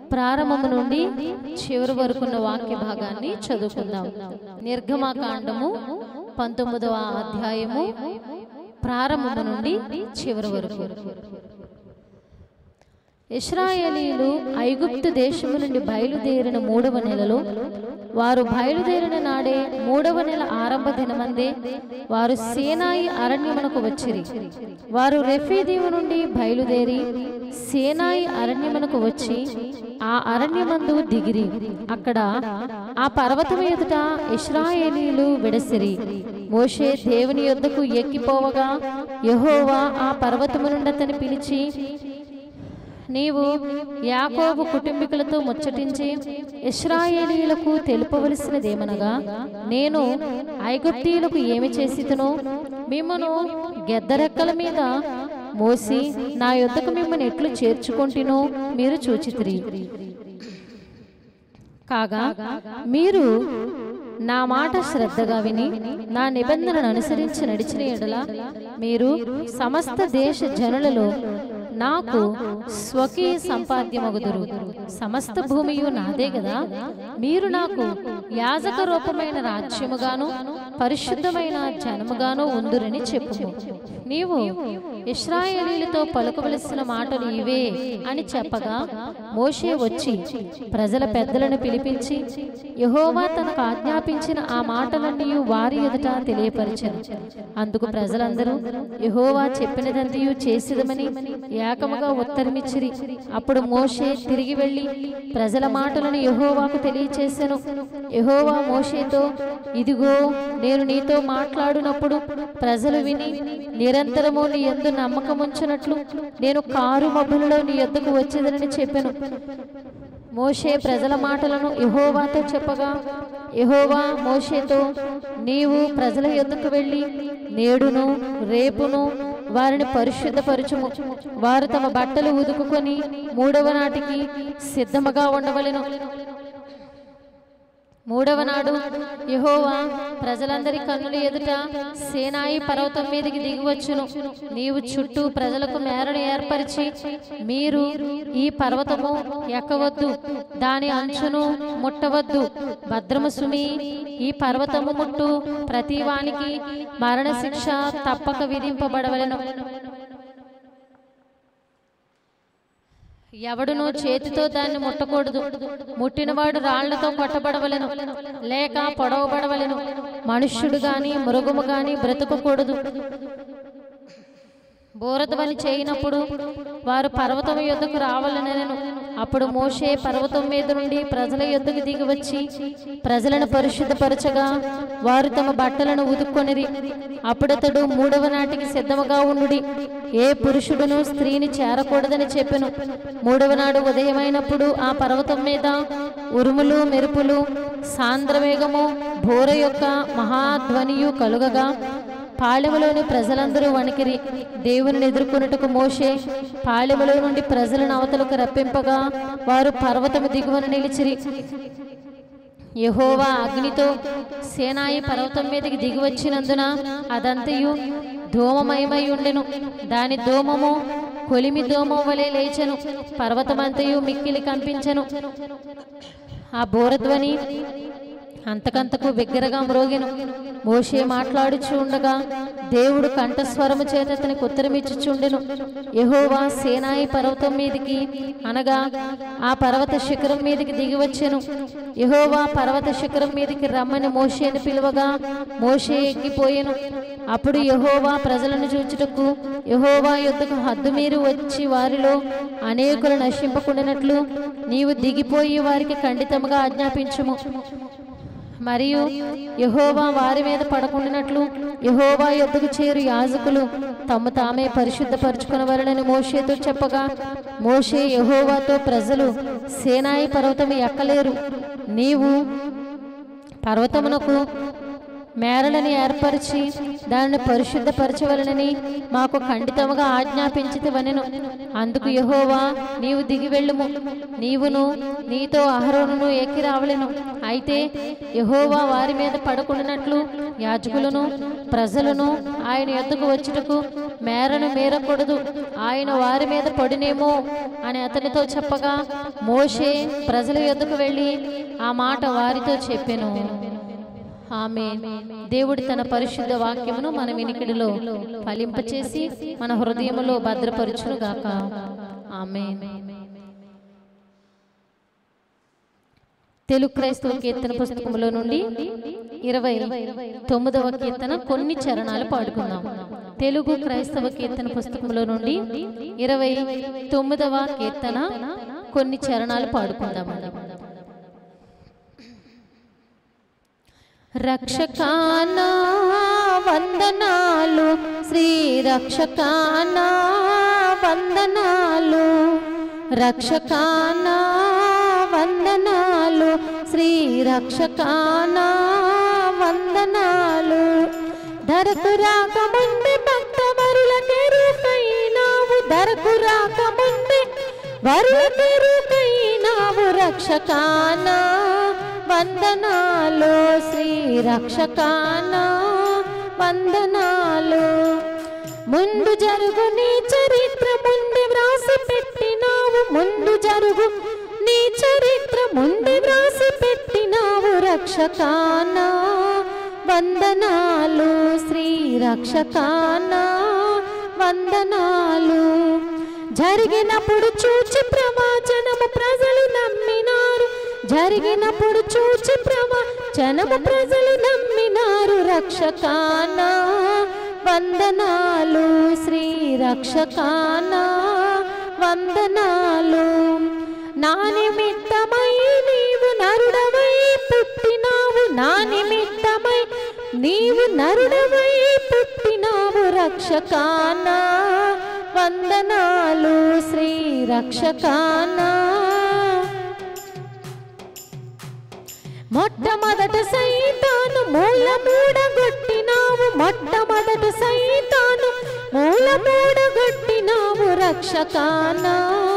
ప్రారంభము నుండి చివరి వరకున్న వాక్య భాగాన్ని చదువుకుందాం నిర్గమాకాండము పంతొమ్మిదవ అధ్యాయము ప్రారంభము నుండి చివరి వరకు ఇస్రాయేలీలు ఐగుప్తు దేశము నుండి బయలుదేరిన మూడవ నెలలో వారు బయలుదేరిన నాడే మూడవ నెల ఆరంభ దినమందే వారు సేనాయి అరణ్యమునకు వచ్చిరి వారు రెఫీదీము నుండి బయలుదేరి సేనాయి అరణ్యమునకు వచ్చి ఆ అరణ్యమందు దిగిరి అక్కడ ఆ పర్వతం ఎదుట ఇస్రాయేలీలు విడసిరి మోషే దేవుని యొద్దకు ఎక్కిపోవగా యెహోవా ఆ పర్వతము నుండి అతని పిలిచి నీవు యాకోబు కుటుంబీకులతో ముచ్చటించి ఇస్రాయేలీలకు తెలుపవలసినదేమనగా నేను ఐగుప్తీయులకు ఏమి చేసితునో మిమ్మను గెద్దరెక్కల మీద మోసి నా యొద్దకు మిమ్మల్ని ఎట్లు చేర్చుకుంటునో మీరు చూచితిరి కాగా మీరు నా మాట శ్రద్ధగా విని నా నిబంధనను అనుసరించి నడిచిన ఎడల మీరు సమస్త దేశ జనులలో నాకు స్వకీయ సంపాద్యమగుదురు సమస్త భూమియు నాదే కదా మీరు నాకు యాజక రూపమైన రాజ్యముగాను పరిశుద్ధమైన జనముగాను ఉందురని చెప్పుము నీవు ఇస్రాయేలీలతో పలుకవలసిన మాటలు ఇవే అని చెప్పగా మోషే వచ్చి ప్రజల పెద్దలను పిలిపించి యెహోవా తనకు ఆజ్ఞాపించిన ఆ మాటలన్నీ వారి ఎదుట తెలియపరిచను అందుకు ప్రజలందరూ యెహోవా చెప్పినదంతయు చేసిదమని ఏకముగా ఉత్తరమిచ్చిరి అప్పుడు మోషే తిరిగి వెళ్ళి ప్రజల మాటలను యెహోవాకు తెలియచేసెను యెహోవా మోషేతో ఇదిగో నేను నీతో మాట్లాడినప్పుడు ప్రజలు విని నిరంతరము నీ యందు నమ్మకముంచినట్లు నేను కారు మబ్బులలో నీ యొద్దకు వచ్చేదనని చెప్పాను మోషే ప్రజల మాటలను యెహోవాతో చెప్పగా యెహోవా మోషేతో నీవు ప్రజల యొద్దకు వెళ్ళి నేడును రేపును వారిని పరిశుద్ధపరచుము వారు తమ బట్టలు ఉదుకుకొని మూడవ నాటికి సిద్ధముగా ఉండవలెను మూడవ నాడు యెహోవా ప్రజలందరి కన్నుల ఎదుట సేనాయి పర్వతం మీదకి దిగివచ్చును నీవు చుట్టూ ప్రజలకు మేరను ఏర్పరిచి మీరు ఈ పర్వతము ఎక్కవద్దు దాని అంచును ముట్టవద్దు భద్రము సుమి ఈ పర్వతము ముట్టు ప్రతి వానికి మరణశిక్ష తప్పక విధింపబడవలెను ఎవడును చేతితో దాన్ని ముట్టకూడదు ముట్టినవాడు రాళ్లతో కొట్టబడవలెను లేక పొడవబడవలెను మనుష్యుడు గాని మృగము గాని బ్రతకకూడదు బోరధ్వని చేయనప్పుడు వారు పర్వతం యొద్దకు రావాలనెను అప్పుడు మోషే పర్వతం మీద నుండి ప్రజల యొద్దకు దిగి వచ్చి ప్రజలను పరిశుద్ధపరచగా వారు తమ బట్టలను ఉదుక్కొనిరి అప్పుడతడు మూడవ నాటికి సిద్ధముగా ఉండుడి ఏ పురుషుడును స్త్రీని చేరకూడదని చెప్పెను మూడవ నాడు ఉదయమైనప్పుడు ఆ పర్వతం మీద ఉరుములు మెరుపులు సాంద్రవేగము బోర యొక్క మహాధ్వనియు కలుగగా పాళెములోని ప్రజలందరూ వణికిరి దేవుని ఎదుర్కొనుటకు మోషే పాళెములో నుండి ప్రజలను అవతలకు రప్పింపగా వారు పర్వతము దిగువన నిలిచిరి యెహోవా అగ్నితో సేనాయి పర్వతం మీదకి దిగి వచ్చినందున అదంతయు ధూమమయమై ఉండెను దాని ధూమము కొలిమి ధూమం వలె లేచెను పర్వతమంతయు మిక్కిలి కంపించెను ఆ బోరధ్వని అంతకంతకు బిగ్గరగా మ్రోగెను మోషే మాట్లాడుచు ఉండగా దేవుడు కంఠస్వరము చేత అతనికి ఉత్తరమిచ్చుచుండెను యెహోవా సేనాయి పర్వతం మీదికి అనగా ఆ పర్వత శిఖరం మీదికి దిగి వచ్చెను యెహోవా పర్వత శిఖరం మీదికి రమ్మని మోషేని పిలువగా మోషే ఎక్కిపోయెను అప్పుడు యెహోవా ప్రజలను చూచుటకు యెహోవా యొద్దకు హద్దు మీరు వచ్చి వారిలో అనేకులు నశింపకుండినట్లు నీవు దిగిపోయి వారికి ఖండితముగా ఆజ్ఞాపించుము మరియు యెహోవా వారి మీద పడకుండినట్లు యెహోవా యొద్దకు చేరు యాజకులు తమ తామే పరిశుద్ధపరచుకునవలనని మోషేతో చెప్పగా మోషే యెహోవాతో ప్రజలు సేనాయి పర్వతం ఎక్కలేరు నీవు పర్వతమునకు మేరలను ఏర్పరిచి దానిని పరిశుద్ధపరచవలనని మాకు ఖండితముగా ఆజ్ఞాపించితివనెను అందుకు యెహోవా నీవు దిగి వెళ్ళుము నీవును నీతో అహరోనును ఎక్కి రావలెను అయితే యెహోవా వారి మీద పడకుండానట్లు యాజకులను ప్రజలను ఆయన యొద్దకు వచ్చుటకు మేరను మీరకూడదు ఆయన వారి మీద పడినేమో అని అతనితో చెప్పగా మోషే ప్రజల యొద్దకు వెళ్ళి ఆ మాట వారితో చెప్పెను ఆమె దేవుడి తన పరిశుద్ధ వాక్యమును మన వినికిడిలో ఫలింపచేసి మన హృదయములో భద్రపరచును గాక ఆమె తెలుగు క్రైస్తవ కీర్తన పుస్తకములో నుండి ఇరవై తొమ్మిదవ కీర్తన కొన్ని చరణాలు పాడుకుందాం తెలుగు క్రైస్తవ కీర్తన పుస్తకంలో నుండి ఇరవై తొమ్మిదవ కీర్తన కొన్ని చరణాలు పాడుకుందామండి రక్షకానా వందనాలు శ్రీ రక్షకానా వందనాలు రక్షకానా వందనాలు శ్రీ రక్షకానా వందనాలు ధరకు రాకముందే భక్త వరుల తెరుకైనావు ధరకు రాకముందే వరుల తెరుకైనావు రక్షకానా వందనాలు శ్రీ రక్షకానా వందనాలు ముందు జరుగు నీ చరిత్ర ముందే వ్రాసి పెట్టినావు ముందు జరుగు నీ చరిత్ర ముందే వ్రాసి పెట్టినావు రక్షకానా వందనాలు శ్రీ రక్షకానా వందనాలు జరిగినప్పుడు చూచి ప్రవచనము ప్రజలు నమ్మినారు జరిగినప్పుడు చూచి ప్రవచనము ప్రజలు నమ్మినారు రక్షకానా వందనాలు శ్రీ రక్షకానా వందనాలు నా నిమిత్తమై నీవు నరుడవై పుట్టినావు నా నిమిత్తమై నీవు నరుడవై పుట్టినావు రక్షకానా వందనాలు శ్రీ రక్షకానా మొట్టమొదట సైతాను మూల మూడగొట్టినావు మొట్టమొదట సైతాను మూల మూడగొట్టినావు రక్షకానా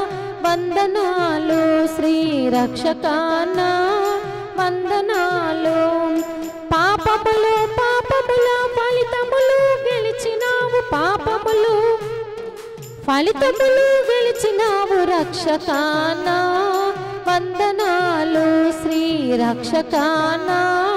వందనాలు శ్రీ రక్షకానా వందనాలు పాపములు పాపముల ఫలితములు గెలిచినావు పాపములు ఫలితములు గెలిచినావు రక్షకానా వందనాలు శ్రీ రక్షకానా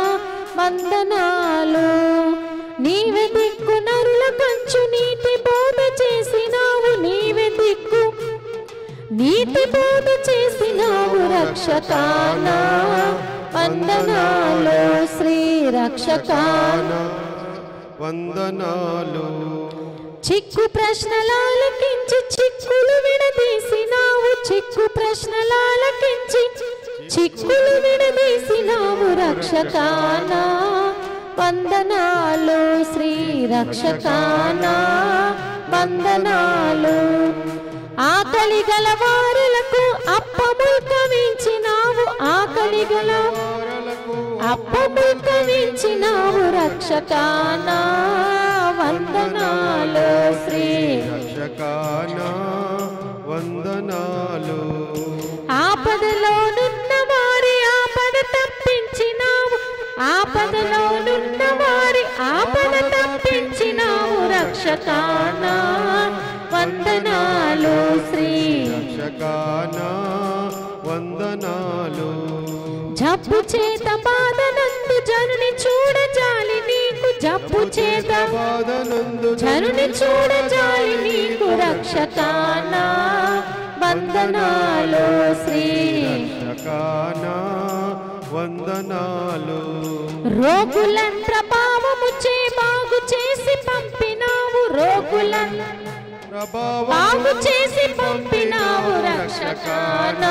వందనాలు నీవే దిక్కు నరుల కంచు నీతి బోధ చేసినావు నీవే దిక్కు నీతి బోధ చేసినావు రక్షకానా వందనాలు శ్రీ రక్షకానా వందనాలు చిక్కు ప్రశ్నలాలకించి చిక్కులు విడదీసినావు చిక్కు ప్రశ్నలాలకించి చిక్కులు విడదీసినావు రక్షకానా వందనాలు శ్రీ రక్షకానా వందనాలు ఆకలి గల వారులకు అప్పములు కవించినావు ఆకలి గల అప్పములు కవించినావు రక్షకానా వందనాలు శ్రీ రక్షకానా వందనాలు ఆపదలోనున్న వారి ఆపద తప్పించినావు ఆపదలోనున్న వారి ఆపద తప్పించినావు రక్షకానా వందనాలు శ్రీ రక్షకానా వందనాలు జబ్బు చేత బాధనందు జనుని చూడజాలి నీకు జబ్బు చేత బాధనందు జనుని చూడజాలి నీకు రక్షకానా వందనాలు శ్రీ రక్షకానా వందనాలు రోగులన్ ప్రభావము చే బాగు చేసి పంపినావు రోగులన్ ప్రభావం బాగు చేసి పంపినావు రక్షకానా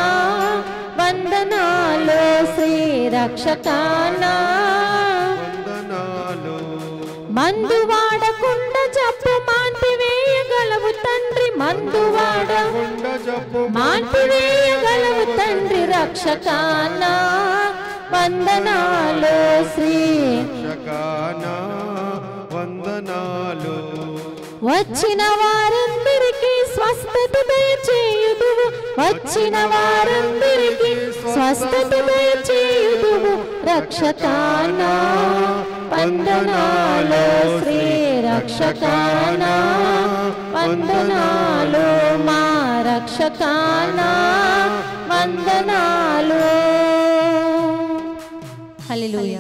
వందనాలు శ్రీ రక్షకానా వందనాలు మందు వాడకుండా జబ్బు మాంతి వేయగలవు తండ్రి మందు వాడ కొండ జబ్బు మాంటి వేయగలవు తండ్రి రక్షకానా వందనాలు శ్రీ రక్షకానా వందనాలు వచ్చిన వారందరికీ స్వస్థత దయచేయుదువు వచ్చిన వారందరికీ స్వస్థత దయచేయుదువు రక్షకానా వందనాలు శ్రీ రక్షకానా వందనాలు మా రక్షకానా వందనాలు హల్లెలూయా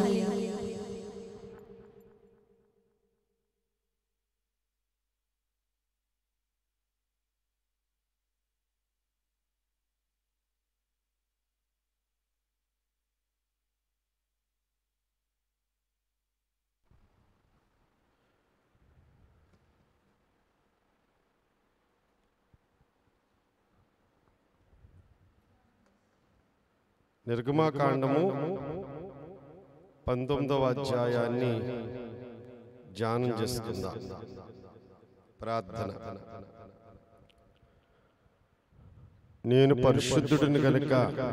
నిర్గమాకాండము పంతొమ్మిదవ అధ్యాయాన్ని ధ్యానం చేసుకుందాం ప్రార్థన నేను పరిశుద్ధుడిని గనుక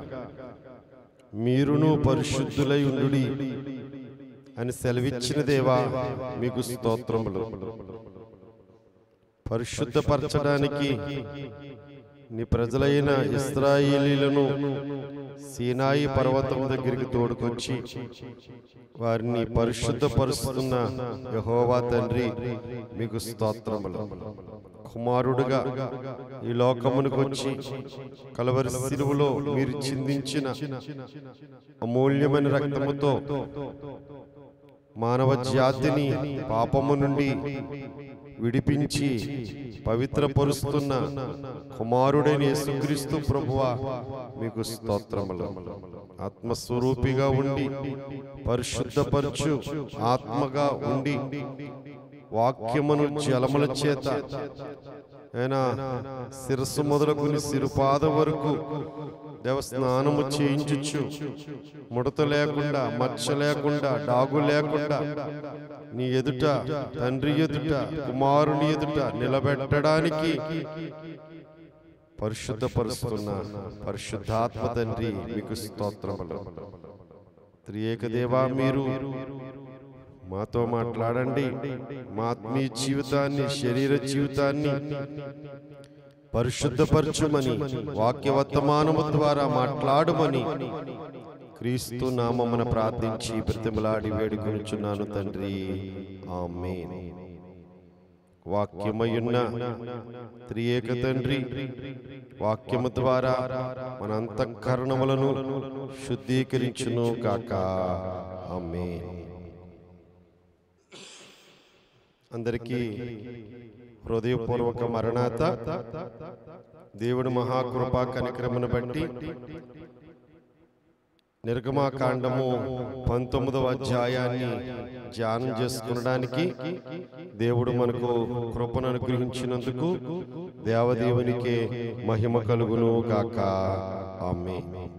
మీరును పరిశుద్ధులై ఉండుడి అని సెలవిచ్చిన దేవా మీకు స్తోత్రములు పరిశుద్ధపరచడానికి నీ ప్రజలైన ఇస్రాయేలీలను సీనాయి పర్వతం దగ్గరికి తోడుకొచ్చి వారిని పరిశుద్ధపరుస్తున్న యహోవా తండ్రి మీకు స్తోత్రములు కుమారుడుగా ఈ లోకమునికి వచ్చి కలవరి సిలువలో మీరు చిందించిన అమూల్యమైన రక్తముతో మానవ జాతిని పాపము నుండి విడిపించి పవిత్రపరుస్తున్న కుమారుడైన యేసుక్రీస్తు ప్రభువ మీకు స్తోత్రములు ఆత్మస్వరూపిగా ఉండి పరిశుద్ధపరచు ఆత్మగా ఉండి వాక్యమును జలముల చేత ఆయన శిరస్సు మొదలుకుని సిరుపాద వరకు దేవ స్నానము చేయించుచు ముడత లేకుండా మచ్చ లేకుండా డాగు లేకుండా నీ ఎదుట తండ్రి ఎదుట కుమారుని ఎదుట నిలబెట్టడానికి పరిశుద్ధపరుస్తున్న పరిశుద్ధాత్మ తండ్రి మీకు స్తోత్రములు త్రియేక దేవా మీరు మాతో మాట్లాడండి మా ఆత్మీయ జీవితాన్ని శరీర జీవితాన్ని పరిశుద్ధపరచుమని వాక్య వర్తమానము ద్వారా మాట్లాడమని క్రీస్తు నామమున ప్రార్థించి ప్రతిమలాడి వేడుకొనుచున్నాను తండ్రి ఆమేన్ వాక్యమయున్న త్రియేక తండ్రి వాక్యము ద్వారా మన అంతఃకరణములను శుద్ధీకరించును కాక ఆమేన్ అందరికీ హృదయపూర్వక మరణాత దేవుడు మహాకృపా కనిక్రమను బట్టి నిర్గమాకాండము పంతొమ్మిదవ అధ్యాయాన్ని ధ్యానం చేసుకునడానికి దేవుడు మనకు కృపను అనుగ్రహించినందుకు దేవదేవునికే మహిమ కలుగును గాక ఆమె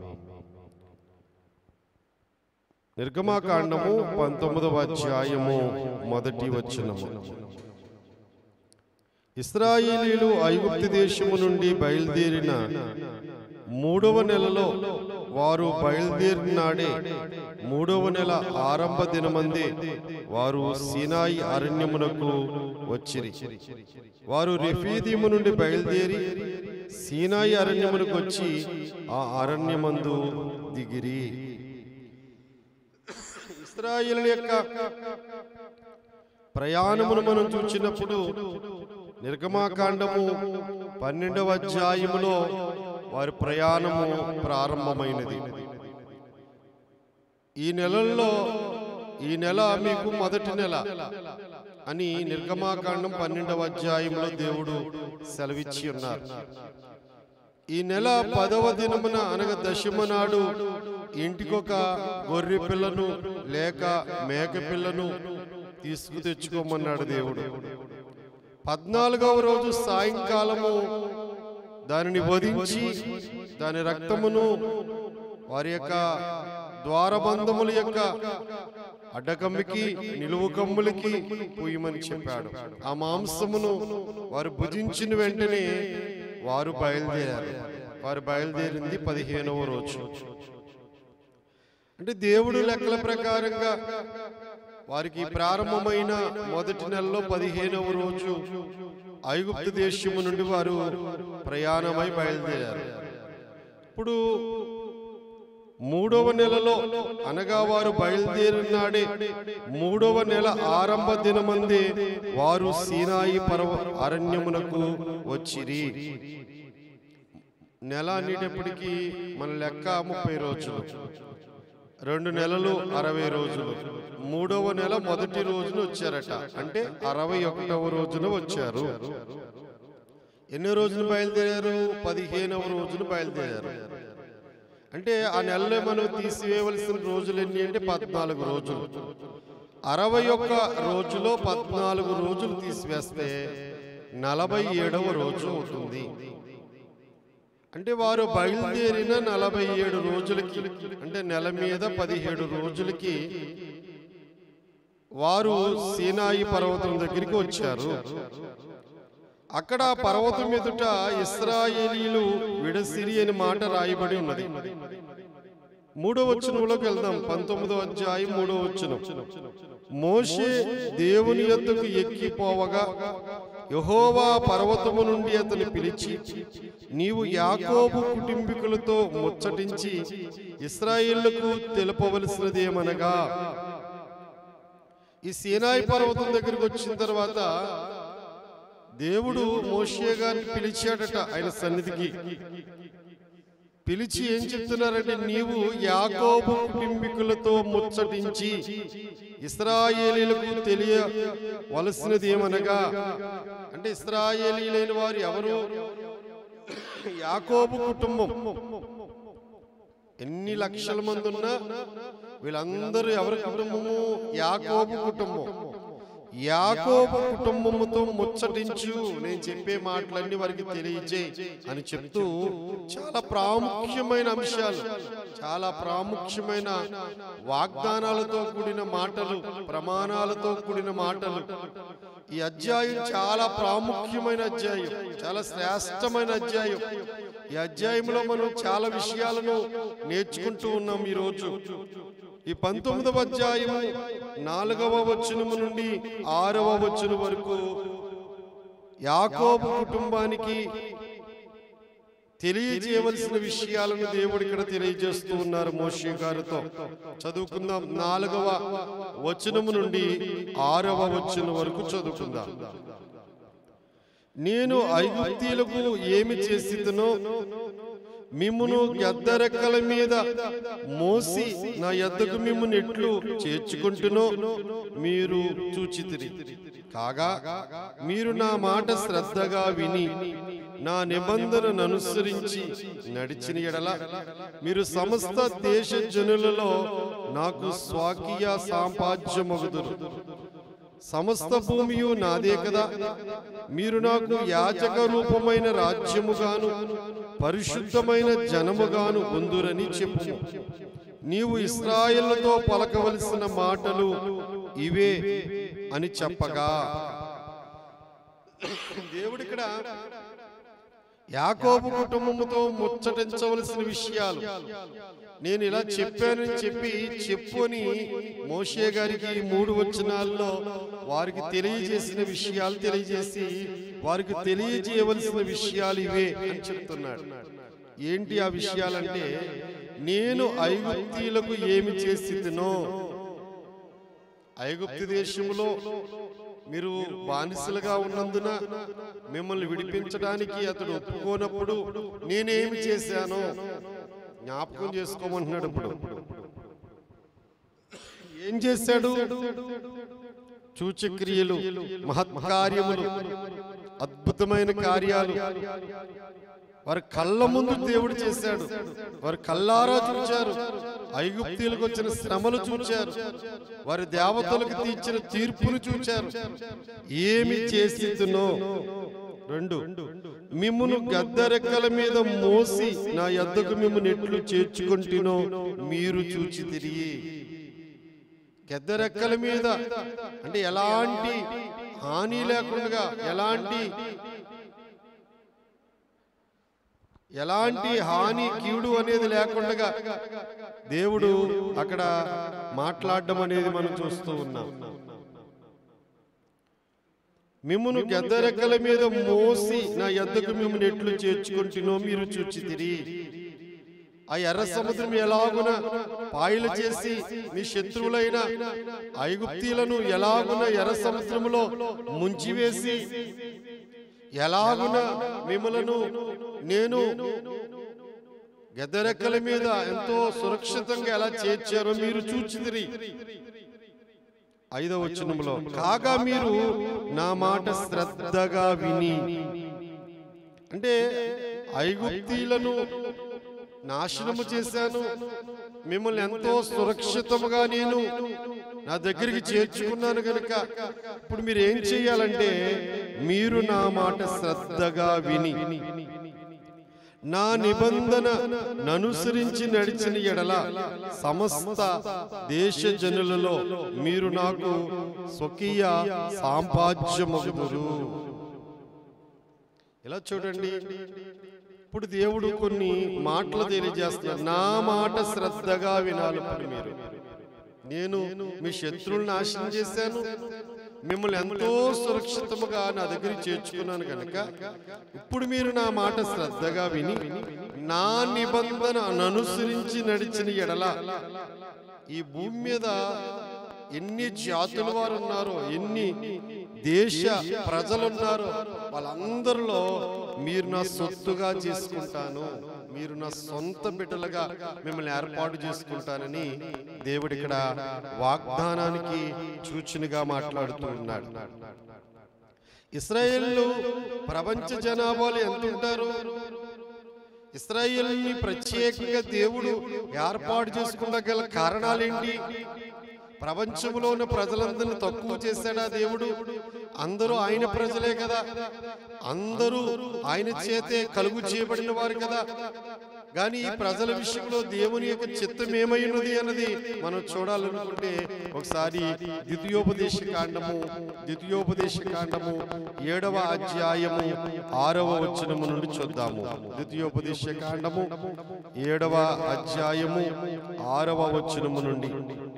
నిర్గమాకాండము పంతొమ్మిదవ అధ్యాయము మొదటి వచనము ఇస్రాయేలీలు ఐగుప్తు దేశము నుండి బయలుదేరిన మూడవ నెలలో వారు బయలుదేరినాడే మూడవ నెల ఆరంభ దినమందే వారు సీనాయి అరణ్యమునకు వచ్చిరి వారు రెఫీదీము నుండి బయలుదేరి సీనాయి అరణ్యమునకు వచ్చి ఆ అరణ్యమందు దిగిరి ఇస్రాయేల్ యొక్క ప్రయాణమును మనం చూచినప్పుడు నిర్గమాకాండము పన్నెండవ అధ్యాయములో వారి ప్రయాణము ప్రారంభమైనది ఈ నెలల్లో ఈ నెల మీకు మొదటి నెల అని నిర్గమాకాండం పన్నెండవ అధ్యాయంలో దేవుడు సెలవిచ్చి ఉన్నారు ఈ నెల పదవ దినమున అనగా దశమ నాడు ఇంటికొక గొర్రె పిల్లను లేక మేక పిల్లను తీసుకు తెచ్చుకోమన్నాడు దేవుడు పద్నాలుగవ రోజు సాయంకాలము దానిని వధించి దాని రక్తమును వారి యొక్క ద్వారబంధముల యొక్క అడ్డకమ్మికి నిలువు కమ్ములకి పూయమని చెప్పాడు ఆ మాంసమును వారు భుజించిన వెంటనే వారు బయలుదేరారు వారు బయలుదేరింది పదిహేనవ రోజు అంటే దేవుడు లెక్కల ప్రకారంగా వారికి ప్రారంభమైన మొదటి నెలలో పదిహేనవ రోజు ఐగుప్తు దేశము నుండి వారు ప్రయాణమై బయలుదేరారు ఇప్పుడు మూడవ నెలలో అనగా వారు బయలుదేరినాడే మూడవ నెల ఆరంభ దినమందే వారు సీనాయి పర్వ అరణ్యమునకు వచ్చిరి నెల అనేటప్పటికీ మన లెక్క ముప్పై రోజులు రెండు నెలలు అరవై రోజులు మూడవ నెల మొదటి రోజున వచ్చారట అంటే అరవై ఒకటవ రోజున వచ్చారు ఎన్ని రోజులు బయలుదేరారు పదిహేనవ రోజున బయలుదేరారు అంటే ఆ నెలలో మనం తీసివేయవలసిన రోజులు ఎన్ని అంటే పద్నాలుగు రోజులు అరవై ఒక్క రోజులో పద్నాలుగు రోజులు తీసివేస్తే నలభై ఏడవ రోజు అవుతుంది అంటే వారు బయలుదేరిన నలభై ఏడు రోజులకి అంటే నెల మీద పదిహేడు రోజులకి వారు సీనాయి పర్వతం దగ్గరికి వచ్చారు అక్కడ ఆ పర్వతం ఎదుట ఇస్రాయేలీలు విడసిరి అని మాట రాయబడి ఉన్నది మూడో వచనంలోకి వెళ్దాం పంతొమ్మిదో అధ్యాయం మూడో వచనం మోషే దేవుని యొద్దకు ఎక్కిపోవగా యహోవా పర్వతము నుండి అతని పిలిచి నీవు యాకోబు కుటుంబీకులతో ముచ్చటించి ఇస్రాయేళ్లకు తెలుపవలసినదేమనగా ఈ సీనాయి పర్వతం దగ్గరికి వచ్చిన తర్వాత దేవుడు మోషే గారిని పిలిచాడట ఆయన సన్నిధికి పిలిచి ఏం చెప్తున్నారంటే నీవు యాకోబు కుటుంబీకులతో ముచ్చటించి ఇస్రాయేలీలకు తెలియవలసినది ఏమనగా అంటే ఇస్రాయేలీలైన వారు ఎవరు యాకోబు కుటుంబం ఎన్ని లక్షల మంది ఉన్నా వీళ్ళందరూ ఎవరి కుటుంబము యాకోబు కుటుంబం యాకోబు కుటుంబముతో ముచ్చటించు నేను చెప్పే మాటలన్నీ వారికి తెలియజేయి అని చెప్తూ చాలా ప్రాముఖ్యమైన అంశాలు చాలా ప్రాముఖ్యమైన వాగ్దానాలతో కూడిన మాటలు ప్రమాణాలతో కూడిన మాటలు ఈ అధ్యాయం చాలా ప్రాముఖ్యమైన అధ్యాయం చాలా శ్రేష్టమైన అధ్యాయం ఈ అధ్యాయంలో మనం చాలా విషయాలను నేర్చుకుంటూ ఉన్నాం ఈ రోజు ఈ పంతొమ్మిదవ అధ్యాయము నాలుగవ వచనము నుండి ఆరవ వచనం వరకు యాకోబు కుటుంబానికి తెలియజేయవలసిన విషయాలను దేవుడు ఇక్కడ తెలియజేస్తూ ఉన్నారు మోషే గారితో చదువుకుందాం నాలుగవ వచనము నుండి ఆరవ వచనం వరకు చదువుకుందాం నేను ఐగుప్తీలకు ఏమి చేసిదనో మిమ్మును గద్దరెక్కల మీద మోసి నా యొద్దకు మిమ్మును ఎట్లు చేర్చుకుంటునో మీరు చూచితిరి కాగా మీరు నా మాట శ్రద్ధగా విని నా నిబంధనను అనుసరించి నడిచిన ఎడల మీరు సమస్త దేశ జనులలో నాకు స్వాకీయ సాంపాద్యమగుదురు సమస్త భూమియు నాదే కదా మీరు నాకు యాచక రూపమైన రాజ్యముగాను పరిశుద్ధమైన జనముగాను ఉందురని చెప్పు నీవు ఇస్రాయేళ్లతో పలకవలసిన మాటలు ఇవే అని చెప్పగా దేవుడు ఇక్కడ యాకోబు కుటుంబముతో ముచ్చటించవలసిన విషయాలు నేను ఇలా చెప్పానని చెప్పి చెప్పు అని మోషే గారికి ఈ మూడు వచనాల్లో వారికి తెలియజేసిన విషయాలు తెలియజేసి వారికి తెలియజేయవలసిన విషయాలు ఇవే అని చెప్తున్నాడు ఏంటి ఆ విషయాలంటే నేను ఐగుప్తీలకు ఏమి చేసిదినో ఐగుప్తు దేశములో మీరు బానిసలుగా ఉన్నందున మిమ్మల్ని విడిపించడానికి అతడు ఒప్పుకోనప్పుడు నేనేమి చేశానో జ్ఞాపకం చేసుకోమంటున్నాడు ఇప్పుడు ఏం చేశాడు సూచక్రియలు మహత్కార్యములు అద్భుతమైన కార్యాలు వారి కళ్ళ ముందు దేవుడు చేశాడు వారి కళ్ళారా చూచారు ఐగుప్తీలకు వచ్చిన శ్రమలు చూచారు వారి దేవతలకు తీర్చిన తీర్పును చూచారు ఏమి చేసినో రెండు మిమ్మును గద్దరెక్కల మీద మోసి నా యొద్దకు మిమ్మల్ని ఎట్లు చేర్చుకుంటునో మీరు చూచి తిరిగి గద్దరెక్కల మీద అంటే ఎలాంటి హాని లేకుండా ఎలాంటి ఎలాంటి హాని కీడు అనేది లేకుండా దేవుడు అక్కడ మాట్లాడడం అనేది మనం చూస్తూ ఉన్నాం మిమ్మును గద్దరెక్కల మీద మోసి నా ఎద్దకు మిమ్మల్ని ఎట్లు చేర్చుకుంటున్నో మీరు చూచితిరి ఆ ఎర్ర సముద్రం ఎలాగున పాయలు చేసి మీ శత్రువులైన ఐగుప్తీలను ఎలాగున ఎర్ర సముద్రములో ముంచివేసి ఎలాగున మిమ్మలను నేను గద్దరెక్కల మీద ఎంతో సురక్షితంగా ఎలా చేర్చారో మీరు చూచిదిరి ఐదవ వచనములో కాగా మీరు నా మాట శ్రద్ధగా విని అంటే ఐగుప్తీలను నాశనము చేశాను మిమ్మల్ని ఎంతో సురక్షితముగా నేను నా దగ్గరికి చేర్చుకున్నాను గనుక ఇప్పుడు మీరు ఏం చేయాలంటే మీరు నా మాట శ్రద్ధగా విని నా నిబంధన ననుసరించి నడిచిన ఎడల సమస్త దేశ జనులలో మీరు నాకు స్వకీయ సాంపాజ్యమగుదురు ఇలా చూడండి ఇప్పుడు దేవుడు కొన్ని మాటలు తెలియజేస్తున్నారు నా మాట శ్రద్ధగా వినాలి ఇప్పుడు మీరు నేను మీ శత్రువులను నాశనం చేశాను మిమ్మల్ని ఎంతో సురక్షితముగా నా దగ్గర చేర్చుకున్నాను కనుక ఇప్పుడు మీరు నా మాట శ్రద్ధగా విని నా నిబంధన అనుసరించి నడిచిన ఎడల ఈ భూమి మీద ఎన్ని జాతుల వారు ఉన్నారో ఎన్ని దేశ ప్రజలున్నారో వాళ్ళందరిలో మీరు నా సొత్తుగా చేసుకుంటాను మీరు నా సొంత బిడ్డలుగా మిమ్మల్ని ఏర్పాటు చేసుకుంటానని దేవుడు ఇక్కడ వాగ్దానానికి సూచనగా మాట్లాడుతూ ఉన్నాడు ఇస్రాయేళ్ళు ప్రపంచ జనాభాలో ఎంత ఉంటారు ఇస్రాయేల్ని ప్రత్యేకంగా దేవుడు ఏర్పాటు చేసుకున్న గల కారణాలేంటి ప్రపంచంలో ఉన్న ప్రజలందరిని తక్కువ చేశాడా దేవుడు అందరూ ఆయన ప్రజలే కదా అందరూ ఆయన చేతే కలుగు చేయబడిన వారు కదా కానీ ఈ ప్రజల విషయంలో దేవుని యొక్క చిత్తం ఏమై ఉన్నది అన్నది మనం చూడాలనుకుంటే ఒకసారి ద్వితీయోపదేశ కాండము ద్వితీయోపదేశ కాండము ఏడవ అధ్యాయము ఆరవ వచనము నుండి చూద్దాము ద్వితీయోపదేశ కాండము ఏడవ అధ్యాయము ఆరవ వచనము నుండి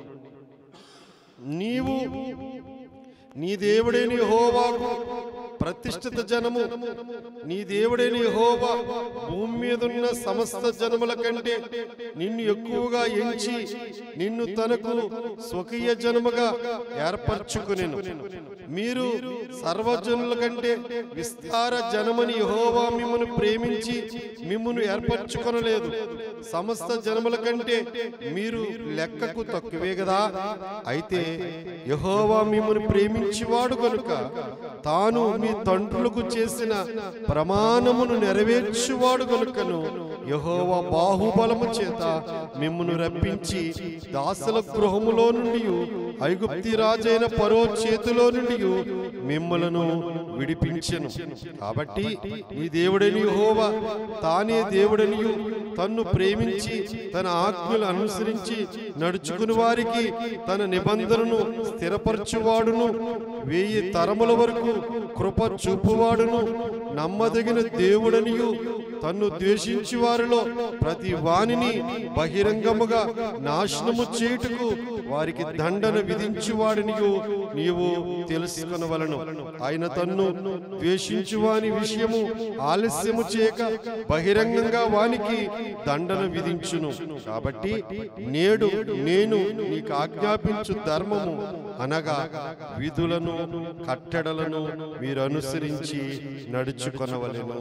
నీవు నీ దేవుడైన యెహోవాకు ప్రతిష్ఠిత జనము నీ దేవుడైన యెహోవా భూమి మీద ఉన్న సమస్త జనముల కంటే నిన్ను ఎక్కువగా ఎంచి నిన్ను తనకు స్వకీయ జనముగా ఏర్పరచుకునేను మీరు సర్వజనుల కంటే విస్తార జనమని యెహోవా మిమ్మను ప్రేమించి మిమ్మును ఏర్పరచుకొనలేదు సమస్త జనముల కంటే మీరు లెక్కకు తక్కువే కదా అయితే యెహోవా మిమ్మను ప్రేమించివాడు కనుక తాను మీ తండ్రులకు చేసిన ప్రమాణమును నెరవేర్చువాడు కనుకను యెహోవా బాహుబలము చేత మిమ్మును రప్పించి దాసుల గృహములో నుండి ఐగుప్తి రాజైన పరో చేతిలో నుండి మిమ్మలను విడిపించెను కాబట్టి నీ దేవుడని యెహోవా తానే దేవుడనియు తన్ను ప్రేమించి తన ఆజ్ఞలు అనుసరించి నడుచుకుని వారికి తన నిబంధనను స్థిరపరచువాడును వెయ్యి తరముల వరకు కృప చూపువాడును నమ్మదగిన దేవుడనియు తన్ను ద్వేషించి వారిలో ప్రతి వానిని బహిరంగముగా నాశనము చేయుటకు వారికి దండన విధించువాడినియు నీవు తెలుసుకొనవలను ఆయన తన్ను ద్వేషించు వాని విషయము ఆలస్యము చేయక బహిరంగంగా వానికి దండన విధించును కాబట్టి నేడు నేను నీకు ఆజ్ఞాపించు ధర్మము అనగా విధులను కట్టడలను మీరు అనుసరించి నడుచుకొనవలెను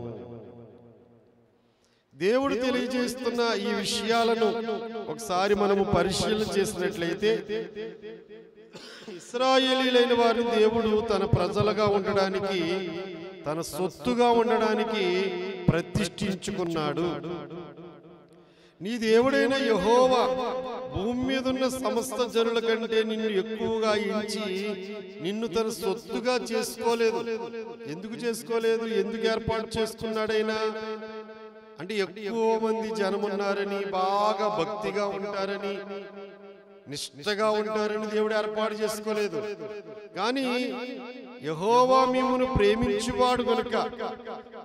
దేవుడు తెలియజేస్తున్న ఈ విషయాలను ఒకసారి మనము పరిశీలన చేసినట్లయితే ఇస్రాయేలీలైన వారిని దేవుడు తన ప్రజలుగా ఉండడానికి తన సొత్తుగా ఉండడానికి ప్రతిష్ఠించుకున్నాడు నీ దేవుడైన యహోవా భూమి మీద ఉన్న సమస్త జనుల కంటే నిన్ను ఎక్కువగా ఎంచి నిన్ను తన సొత్తుగా చేసుకోలేదు ఎందుకు చేసుకోలేదు ఎందుకు ఏర్పాటు చేసుకున్నాడైనా అంటే ఎక్కువ మంది జనమున్నారని బాగా భక్తిగా ఉంటారని నిష్ఠగా ఉంటారని దేవుడు ఏర్పాటు చేసుకోలేదు కానీ యహోవా మిమ్మును ప్రేమించువాడు గనుక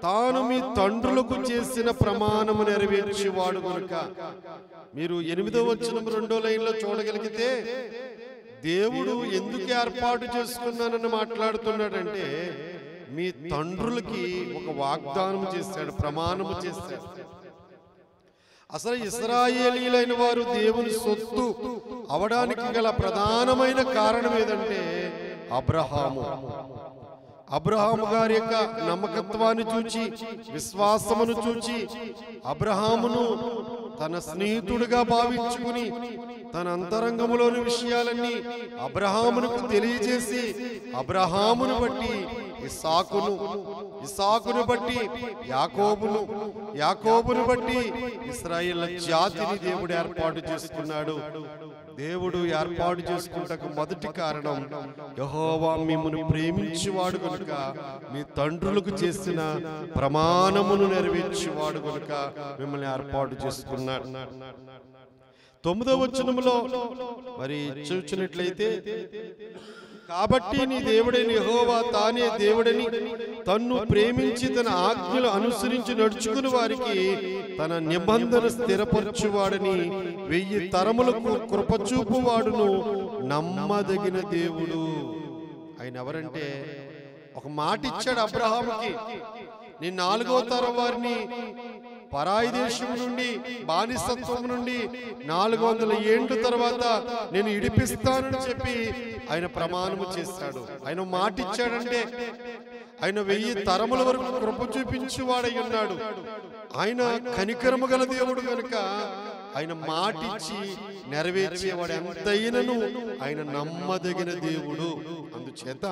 తాను మీ తండ్రులకు చేసిన ప్రమాణము నెరవేర్చేవాడు కనుక మీరు ఎనిమిదో వచ్చిన రెండో లైన్లో చూడగలిగితే దేవుడు ఎందుకు ఏర్పాటు చేసుకున్నానని మాట్లాడుతున్నాడంటే మీ తండ్రులకి ఒక వాగ్దానం చేశాడు ప్రమాణము చేశాడు అసలు ఇస్రాయేలీలైన వారు దేవుని సొత్తు అవడానికి గల ప్రధానమైన కారణం ఏదంటే అబ్రహాము అబ్రహాము గారి యొక్క నమ్మకత్వాన్ని చూచి విశ్వాసమును చూచి అబ్రహామును తన స్నేహితుడిగా భావించుకుని తన అంతరంగములోని విషయాలన్నీ అబ్రహామునకు తెలియజేసి అబ్రహామును బట్టి ఇసాకును ఇసాకును బట్టి యాకోబును యాకోబును బట్టి ఇస్రాయేల్ జాతిని దేవుడు ఏర్పాటు చేసుకున్నాడు దేవుడు ఏర్పాటు చేసుకుంటకు మొదటి కారణం యహోవా మిమ్మల్ని ప్రేమించేవాడు కనుక మీ తండ్రులకు చేసిన ప్రమాణమును నెరవేర్చేవాడు కనుక మిమ్మల్ని ఏర్పాటు చేసుకున్నాడు తొమ్మిదవ వచనములో మరి చూచినట్లయితే కాబట్టి నీ దేవుడైన యెహోవా తానే దేవుడని తన్ను ప్రేమించి తన ఆజ్ఞలు అనుసరించి నడుచుకుని వారికి తన నిబంధన స్థిరపరచువాడని వెయ్యి తరములకు కృపచూపువాడును నమ్మదగిన దేవుడు ఆయన ఎవరంటే ఒక మాట ఇచ్చాడు అబ్రహాముకి నేను నాలుగో తరం వారిని పరాయి దేశం నుండి బానిసత్వం నుండి నాలుగు వందల ఏండ్ల తర్వాత నేను ఇడిపిస్తానని చెప్పి ఆయన ప్రమాణము చేశాడు ఆయన మాట ఇచ్చాడంటే ఆయన వెయ్యి తరముల వరకు కృప చూపించువాడై ఉన్నాడు ఆయన కనికరము గల దేవుడు కనుక ఆయన మాటిచ్చి నెరవేర్చేవాడు ఎంతైనను ఆయన నమ్మదగిన దేవుడు అందుచేత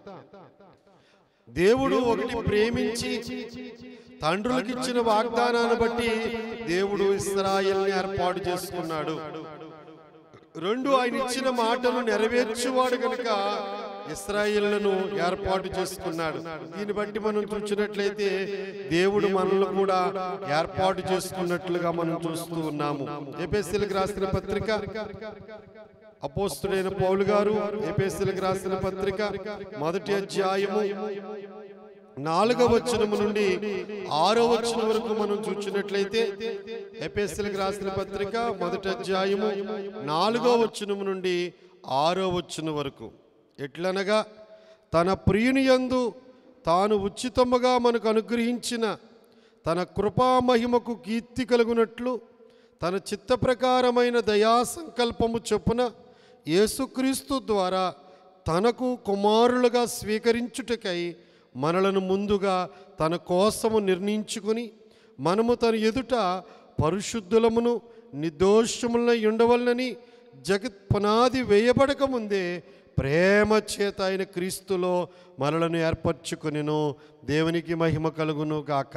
దేవుడు ఒకటి ప్రేమించి తండ్రులకు ఇచ్చిన వాగ్దానాన్ని బట్టి దేవుడు ఇస్రాయల్ని ఏర్పాటు చేసుకున్నాడు రెండు ఆయన ఇచ్చిన మాటను నెరవేర్చువాడు కనుక ఇస్రాయిళ్లను ఏర్పాటు చేసుకున్నాడు దీన్ని బట్టి మనం చూసినట్లయితే దేవుడు మనల్ని కూడా ఏర్పాటు చేసుకున్నట్లుగా మనం చూస్తూ ఉన్నాము ఎపిఎస్సీలకు రాసిన పత్రిక అపోస్తుడైన పౌలు గారు ఎపిఎస్సీలకు రాసిన పత్రిక మొదటి అధ్యాయము నాలుగవ వచనము నుండి ఆరో వచనం వరకు మనం చూసినట్లయితే ఎపిఎస్సీలకు రాసిన పత్రిక మొదటి అధ్యాయము నాలుగో వచనము నుండి ఆరో వచనం వరకు ఎట్లనగా తన ప్రియుని యందు తాను ఉచితముగా మనకు అనుగ్రహించిన తన కృపా మహిమకు కీర్తి కలుగునట్లు తన చిత్త ప్రకారమైన దయా సంకల్పము చొప్పున యేసుక్రీస్తు ద్వారా తనకు కుమారులుగా స్వీకరించుటకై మనలను ముందుగా తన కోసము నిర్ణయించుకుని మనము తన ఎదుట పరిశుద్ధులమును నిర్దోషములై ఉండవలనని జగత్ పునాది వేయబడక ముందే ప్రేమ చేత ఆయన క్రీస్తులో మనలను ఏర్పరచుకునిను దేవునికి మహిమ కలుగును గాక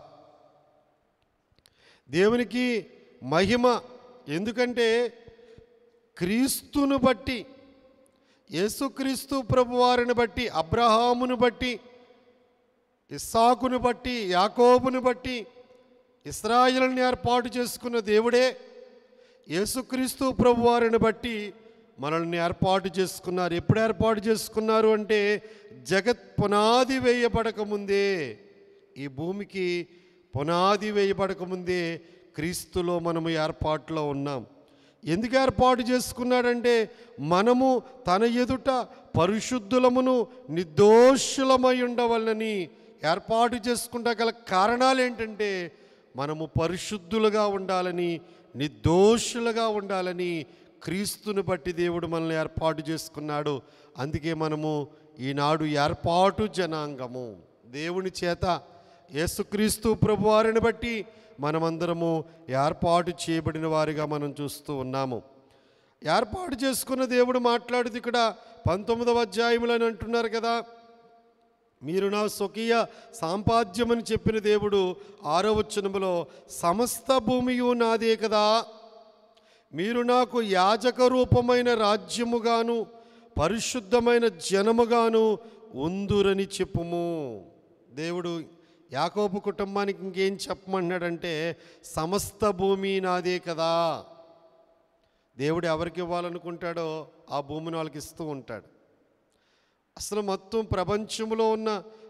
దేవునికి మహిమ ఎందుకంటే క్రీస్తును బట్టి యేసుక్రీస్తు ప్రభువారిని బట్టి అబ్రహామును బట్టి ఇస్సాకును బట్టి యాకోబును బట్టి ఇస్రాయిల్ని ఏర్పాటు చేసుకున్న దేవుడే యేసుక్రీస్తు ప్రభువారిని బట్టి మనల్ని ఏర్పాటు చేసుకున్నారు ఎప్పుడు ఏర్పాటు చేసుకున్నారు అంటే జగత్ పునాది వేయబడక ముందే ఈ భూమికి పునాది వేయబడక ముందే క్రీస్తులో మనము ఏర్పాటులో ఉన్నాం ఎందుకు ఏర్పాటు చేసుకున్నాడంటే మనము తన ఎదుట పరిశుద్ధులమును నిర్దోషులమై ఉండవలనని ఏర్పాటు చేసుకుంటా గల కారణాలు ఏంటంటే మనము పరిశుద్ధులుగా ఉండాలని నిర్దోషులుగా ఉండాలని క్రీస్తుని బట్టి దేవుడు మనల్ని ఏర్పాటు చేసుకున్నాడు అందుకే మనము ఈనాడు ఏర్పాటు జనాంగము దేవుని చేత యేసుక్రీస్తు ప్రభువారిని బట్టి మనమందరము ఏర్పాటు చేయబడిన వారిగా మనం చూస్తూ ఉన్నాము ఏర్పాటు చేసుకున్న దేవుడు మాట్లాడుతూ ఇక్కడ పంతొమ్మిదవ అధ్యాయములు అని అంటున్నారు కదా మీరు నా స్వకీయ సాంపాద్యమని చెప్పిన దేవుడు ఆరో వచనములో సమస్త భూమియు నాదే కదా మీరు నాకు యాజక రూపమైన రాజ్యముగాను పరిశుద్ధమైన జనముగాను ఉందురని చెప్పుము దేవుడు యాకోబు కుటుంబానికి ఇంకేం చెప్పమన్నాడంటే సమస్త భూమి నాదే కదా దేవుడు ఎవరికి ఇవ్వాలనుకుంటాడో ఆ భూమిని వాళ్ళకి ఇస్తూ ఉంటాడు అసలు మొత్తం ప్రపంచంలో ఉన్న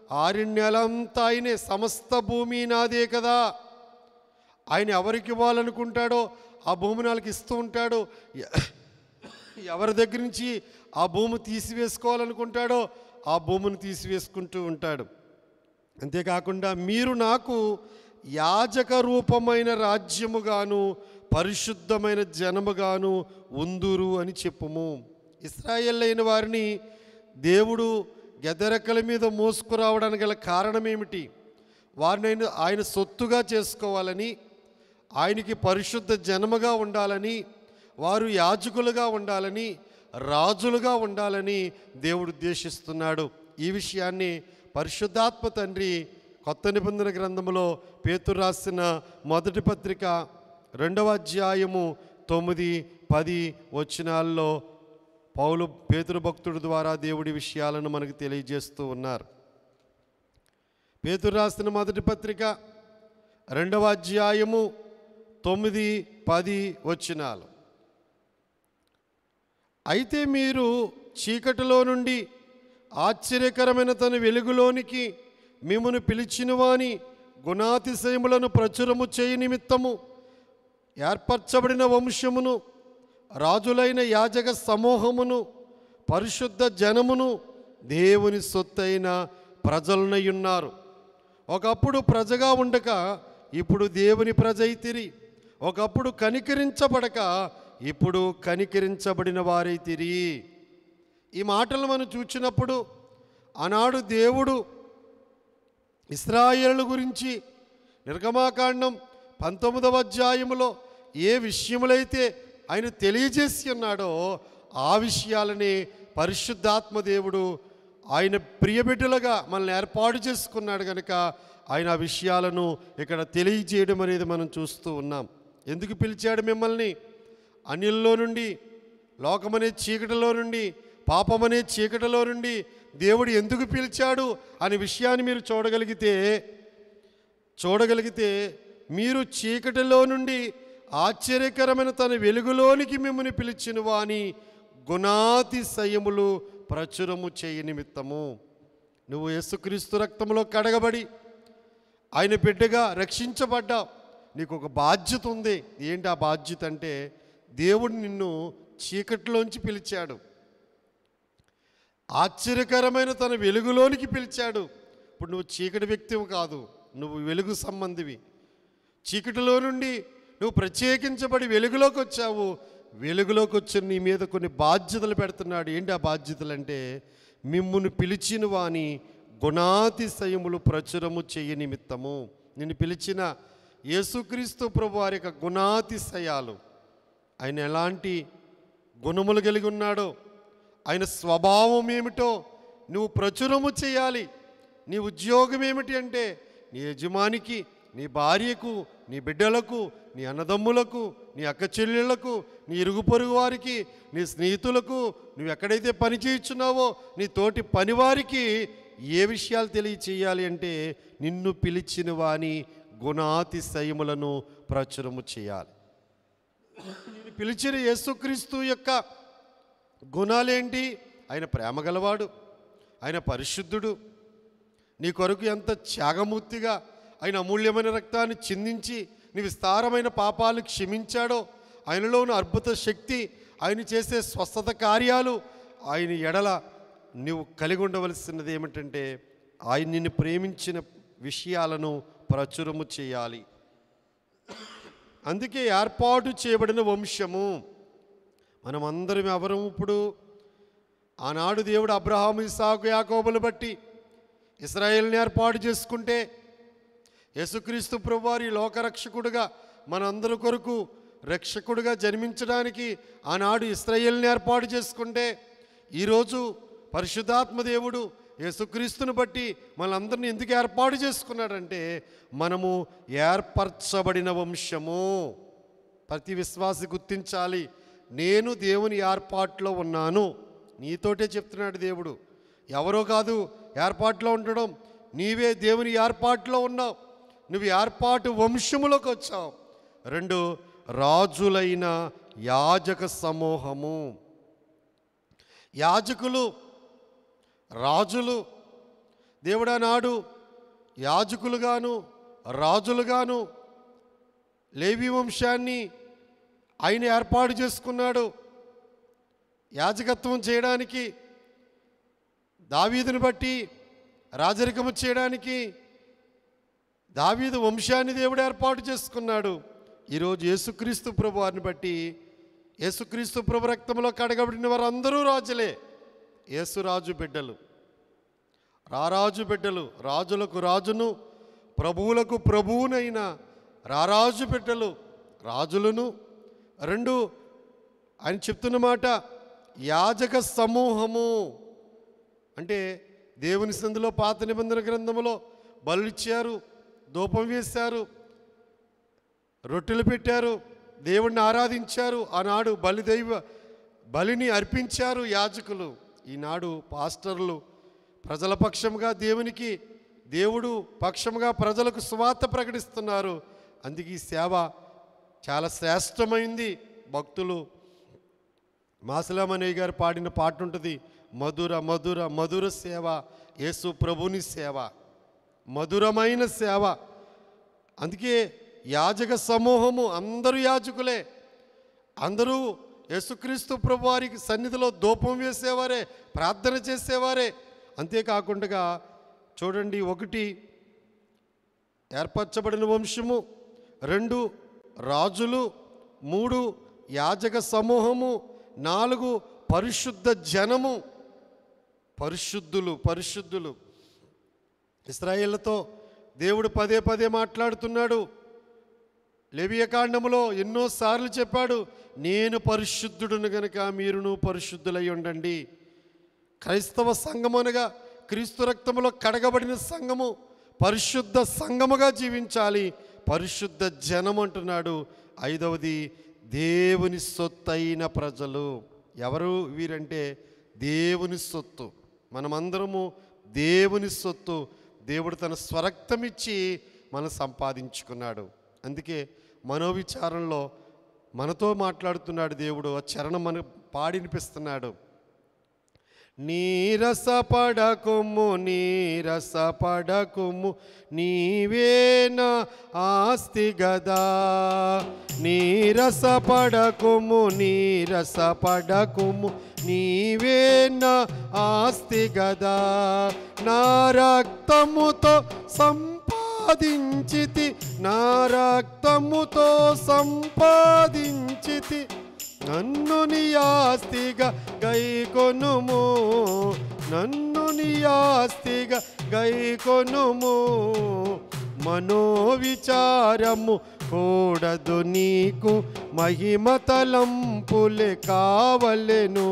ఆరణ్యాలంతా ఆయనే సమస్త భూమి నాదే కదా ఆయన ఎవరికి ఇవ్వాలనుకుంటాడో ఆ భూమిని వాళ్ళకి ఇస్తూ ఉంటాడు ఎ- ఎవరి దగ్గర నుంచి ఆ భూమి తీసివేసుకోవాలనుకుంటాడో ఆ భూమిని తీసివేసుకుంటూ ఉంటాడు అంతేకాకుండా మీరు నాకు యాజక రూపమైన రాజ్యముగాను పరిశుద్ధమైన జనముగాను ఉందురు అని చెప్పుము ఇస్రాయేల్ అయిన వారిని దేవుడు గెదరెక్కల మీద మోసుకురావడానికి గల కారణం ఏమిటి వారిని ఆయన- ఆయన సొత్తుగా చేసుకోవాలని ఆయనకి పరిశుద్ధ జనముగా ఉండాలని వారు యాజకులుగా ఉండాలని రాజులుగా ఉండాలని దేవుడు ఉద్దేశిస్తున్నాడు ఈ విషయాన్ని పరిశుద్ధాత్మ తండ్రి కొత్త నిబంధన గ్రంథములో పేతురు రాసిన మొదటి పత్రిక రెండవ అధ్యాయము తొమ్మిది పది వచనాల్లో పౌలు పేతురు భక్తుడి ద్వారా దేవుడి విషయాలను మనకు తెలియజేస్తూ ఉన్నారు పేతురు రాసిన మొదటి పత్రిక రెండవ అధ్యాయము తొమ్మిది పది వచనాలు అయితే మీరు చీకటిలో నుండి ఆశ్చర్యకరమైన తన వెలుగులోనికి మిమ్మను పిలిచిన వాని గుణాతిశయములను ప్రచురము చేయి నిమిత్తము ఏర్పరచబడిన వంశమును రాజులైన యాజక సమూహమును పరిశుద్ధ జనమును దేవుని సొత్తైన ప్రజలనయున్నారు ఒకప్పుడు ప్రజగా ఉండక ఇప్పుడు దేవుని ప్రజ అయితిరి ఒకప్పుడు కనికరించబడక ఇప్పుడు కనికరించబడిన వారైతిరి ఈ మాటలు మనం చూచినప్పుడు ఆనాడు దేవుడు ఇస్రాయేలు గురించి నిర్గమాకాండం పంతొమ్మిదవ అధ్యాయములో ఏ విషయములైతే ఆయన తెలియజేసి ఉన్నాడో ఆ విషయాలని పరిశుద్ధాత్మ దేవుడు ఆయన ప్రియబిడ్డలుగా మనల్ని ఏర్పాటు చేసుకున్నాడు కనుక ఆయన ఆ విషయాలను ఇక్కడ తెలియజేయడం అనేది మనం చూస్తూ ఉన్నాం ఎందుకు పిలిచాడు మిమ్మల్ని అనిల్లో నుండి లోకమనే చీకటిలో నుండి పాపమనే చీకటిలో నుండి దేవుడు ఎందుకు పిలిచాడు అనే విషయాన్ని మీరు చూడగలిగితే చూడగలిగితే మీరు చీకటిలో నుండి ఆశ్చర్యకరమైన తన వెలుగులోనికి మిమ్మల్ని పిలిచిన వాని గుణాతిశయములు ప్రచురము చేయ నిమిత్తము నువ్వు యేసుక్రీస్తు రక్తంలో కడగబడి ఆయన బిడ్డగా రక్షించబడ్డావు నీకు ఒక బాధ్యత ఉంది ఏంటి ఆ బాధ్యత అంటే దేవుడు నిన్ను చీకటిలోంచి పిలిచాడు ఆశ్చర్యకరమైన తన వెలుగులోనికి పిలిచాడు ఇప్పుడు నువ్వు చీకటి వ్యక్తివి కాదు నువ్వు వెలుగు సంబంధివి చీకటిలో నుండి నువ్వు ప్రత్యేకించబడి వెలుగులోకి వచ్చావు వెలుగులోకి వచ్చిన నీ మీద కొన్ని బాధ్యతలు పెడుతున్నాడు ఏంటి ఆ బాధ్యతలు అంటే మిమ్మును పిలిచిన వాని గుణాతిశయములు ప్రచురము చేయ నిమిత్తము నిన్ను పిలిచిన యేసుక్రీస్తు ప్రభు వారి యొక్క గుణాతిశయాలు ఆయన ఎలాంటి గుణములు కలిగి ఉన్నాడో ఆయన స్వభావం ఏమిటో నువ్వు ప్రచురము చేయాలి నీ ఉద్యోగం ఏమిటి అంటే నీ యజమానికి నీ భార్యకు నీ బిడ్డలకు నీ అన్నదమ్ములకు నీ అక్క చెల్లెళ్లకు నీ ఇరుగు పొరుగు వారికి నీ స్నేహితులకు నువ్వు ఎక్కడైతే పని చేయించున్నావో నీ తోటి పనివారికి ఏ విషయాలు తెలియచేయాలి అంటే నిన్ను పిలిచిన వాని గుణాతిశయములను ప్రచురము చేయాలి నేను పిలిచిన యేసుక్రీస్తు యొక్క గుణాలేంటి ఆయన ప్రేమ గలవాడు ఆయన పరిశుద్ధుడు నీ కొరకు ఎంత త్యాగమూర్తిగా ఆయన అమూల్యమైన రక్తాన్ని చిందించి నీ విస్తారమైన పాపాలు క్షమించాడో ఆయనలో ఉన్న అద్భుత శక్తి ఆయన చేసే స్వస్థత కార్యాలు ఆయన ఎడల నువ్వు కలిగి ఉండవలసినది ఏమిటంటే ఆయన నిన్ను ప్రేమించిన విషయాలను ప్రచురము చేయాలి అందుకే ఏర్పాటు చేయబడిన వంశము మనమందరం ఎవరం ఇప్పుడు ఆనాడు దేవుడు అబ్రహాము ఇసాకు యాకోబులు బట్టి ఇస్రాయేల్ని ఏర్పాటు చేసుకుంటే యేసుక్రీస్తు ప్రభువారి లోకరక్షకుడుగా మనందరి కొరకు రక్షకుడుగా జన్మించడానికి ఆనాడు ఇస్రాయేల్ని ఏర్పాటు చేసుకుంటే ఈరోజు పరిశుద్ధాత్మ దేవుడు యేసుక్రీస్తుని బట్టి మనందరిని ఎందుకు ఏర్పాటు చేసుకున్నాడంటే మనము ఏర్పరచబడిన వంశము ప్రతి విశ్వాసి గుర్తించాలి నేను దేవుని ఏర్పాట్లో ఉన్నాను నీతోటే చెప్తున్నాడు దేవుడు ఎవరో కాదు ఏర్పాట్లో ఉండడం నీవే దేవుని ఏర్పాట్లో ఉన్నావు నువ్వు ఏర్పాటు వంశములోకి వచ్చావు రెండు రాజులైన యాజక సమూహము యాజకులు రాజులు దేవుడు ఆనాడు యాజకులుగాను రాజులుగాను లేవి వంశాన్ని ఆయన ఏర్పాటు చేసుకున్నాడు యాజకత్వం చేయడానికి దావీదుని బట్టి రాజరికము చేయడానికి దావీదు వంశాన్ని దేవుడు ఏర్పాటు చేసుకున్నాడు ఈరోజు యేసుక్రీస్తు ప్రభు వారిని బట్టి యేసుక్రీస్తు ప్రభు రక్తంలో కడగబడిన వారందరూ రాజులే యేసురాజు బిడ్డలు రారాజు బిడ్డలు రాజులకు రాజును ప్రభువులకు ప్రభువునైన రారాజు బిడ్డలు రాజులను రెండు ఆయన చెప్తున్న మాట యాజక సమూహము అంటే దేవుని సందులో పాత నిబంధన గ్రంథములో బలు ఇచ్చారు ధూపం వేశారు రొట్టెలు పెట్టారు దేవుణ్ణి ఆరాధించారు ఆనాడు బలిదైవ బలిని అర్పించారు యాజకులు ఈనాడు పాస్టర్లు ప్రజల పక్షముగా దేవునికి దేవుడు పక్షముగా ప్రజలకు సువార్త ప్రకటిస్తున్నారు అందుకే ఈ సేవ చాలా శ్రేష్టమైంది భక్తులు మాసలామణయ్య గారు పాడిన పాట ఉంటుంది మధుర మధుర మధుర సేవ యేసు ప్రభుని సేవ మధురమైన సేవ అందుకే యాజక సమూహము అందరూ యాజకులే అందరూ యేసుక్రీస్తు ప్రభు వారికి సన్నిధిలో ధూపం వేసేవారే ప్రార్థన చేసేవారే అంతేకాకుండా చూడండి ఒకటి ఏర్పరచబడిన వంశము రెండు రాజులు మూడు యాజక సమూహము నాలుగు పరిశుద్ధ జనము పరిశుద్ధులు పరిశుద్ధులు ఇస్రాయేళ్లతో దేవుడు పదే పదే మాట్లాడుతున్నాడు లేవియకాండములో ఎన్నోసార్లు చెప్పాడు నేను పరిశుద్ధుడును గనుక మీరును పరిశుద్ధులై ఉండండి క్రైస్తవ సంఘము అనగా క్రీస్తు రక్తములో కడగబడిన సంఘము పరిశుద్ధ సంఘముగా జీవించాలి పరిశుద్ధ జనం అంటున్నాడు ఐదవది దేవుని సొత్తు అయిన ప్రజలు ఎవరు వీరంటే దేవుని సొత్తు మనమందరము దేవుని సొత్తు దేవుడు తన స్వరక్తమిచ్చి మనం సంపాదించుకున్నాడు అందుకే మనోవిచారంలో మనతో మాట్లాడుతున్నాడు దేవుడు ఆ చరణం మన పాడినిపిస్తున్నాడు నీరస పడకుము నీరస పడకుము నీవేన ఆస్తి గదా నీరస పడకుము నీరస పడకుము నీవేన ఆస్తి గదా నా రక్తముతో సంపాదించితి నా రక్తముతో సంపాదించితి నన్ను నీ ఆస్తిగా గైకొనుము నన్ను నీ ఆస్తిగా గైకొనుము మనోవిచారము కూడదు నీకు మహిమ తలంపులే కావలెను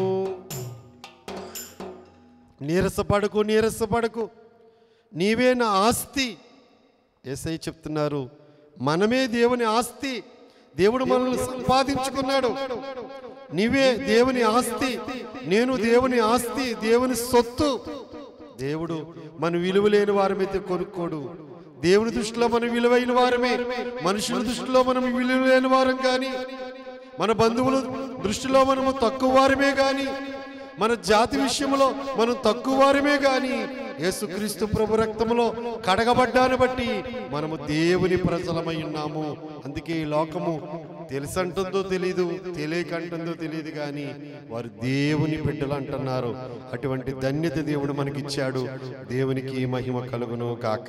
నీరసపడకు నీరసపడకు నీవే నా ఆస్తి ఏసై చెప్తున్నారు మనమే దేవుని ఆస్తి దేవుడు మనల్ని సంపాదించుకున్నాడు నీవే దేవుని ఆస్తి నేను దేవుని ఆస్తి దేవుని సొత్తు దేవుడు మన విలువ లేని వారమైతే కొనుక్కోడు దేవుని దృష్టిలో మనం విలువైన వారమే మనుషుల దృష్టిలో మనం విలువ లేని వారం కానీ మన బంధువుల దృష్టిలో మనము తక్కువ వారమే కానీ మన జాతి విషయంలో మనం తక్కువ వారమే కానీ యేసుక్రీస్తు ప్రభు రక్తములో కడగబడ్డాను బట్టి మనము దేవుని ప్రజలమై ఉన్నాము అందుకే ఈ లోకము తెలుసంటుందో తెలియదు తెలియకంటుందో తెలియదు కానీ వారు దేవుని బిడ్డలు అంటున్నారు అటువంటి ధన్యత దేవుడు మనకిచ్చాడు దేవునికి మహిమ కలుగును కాక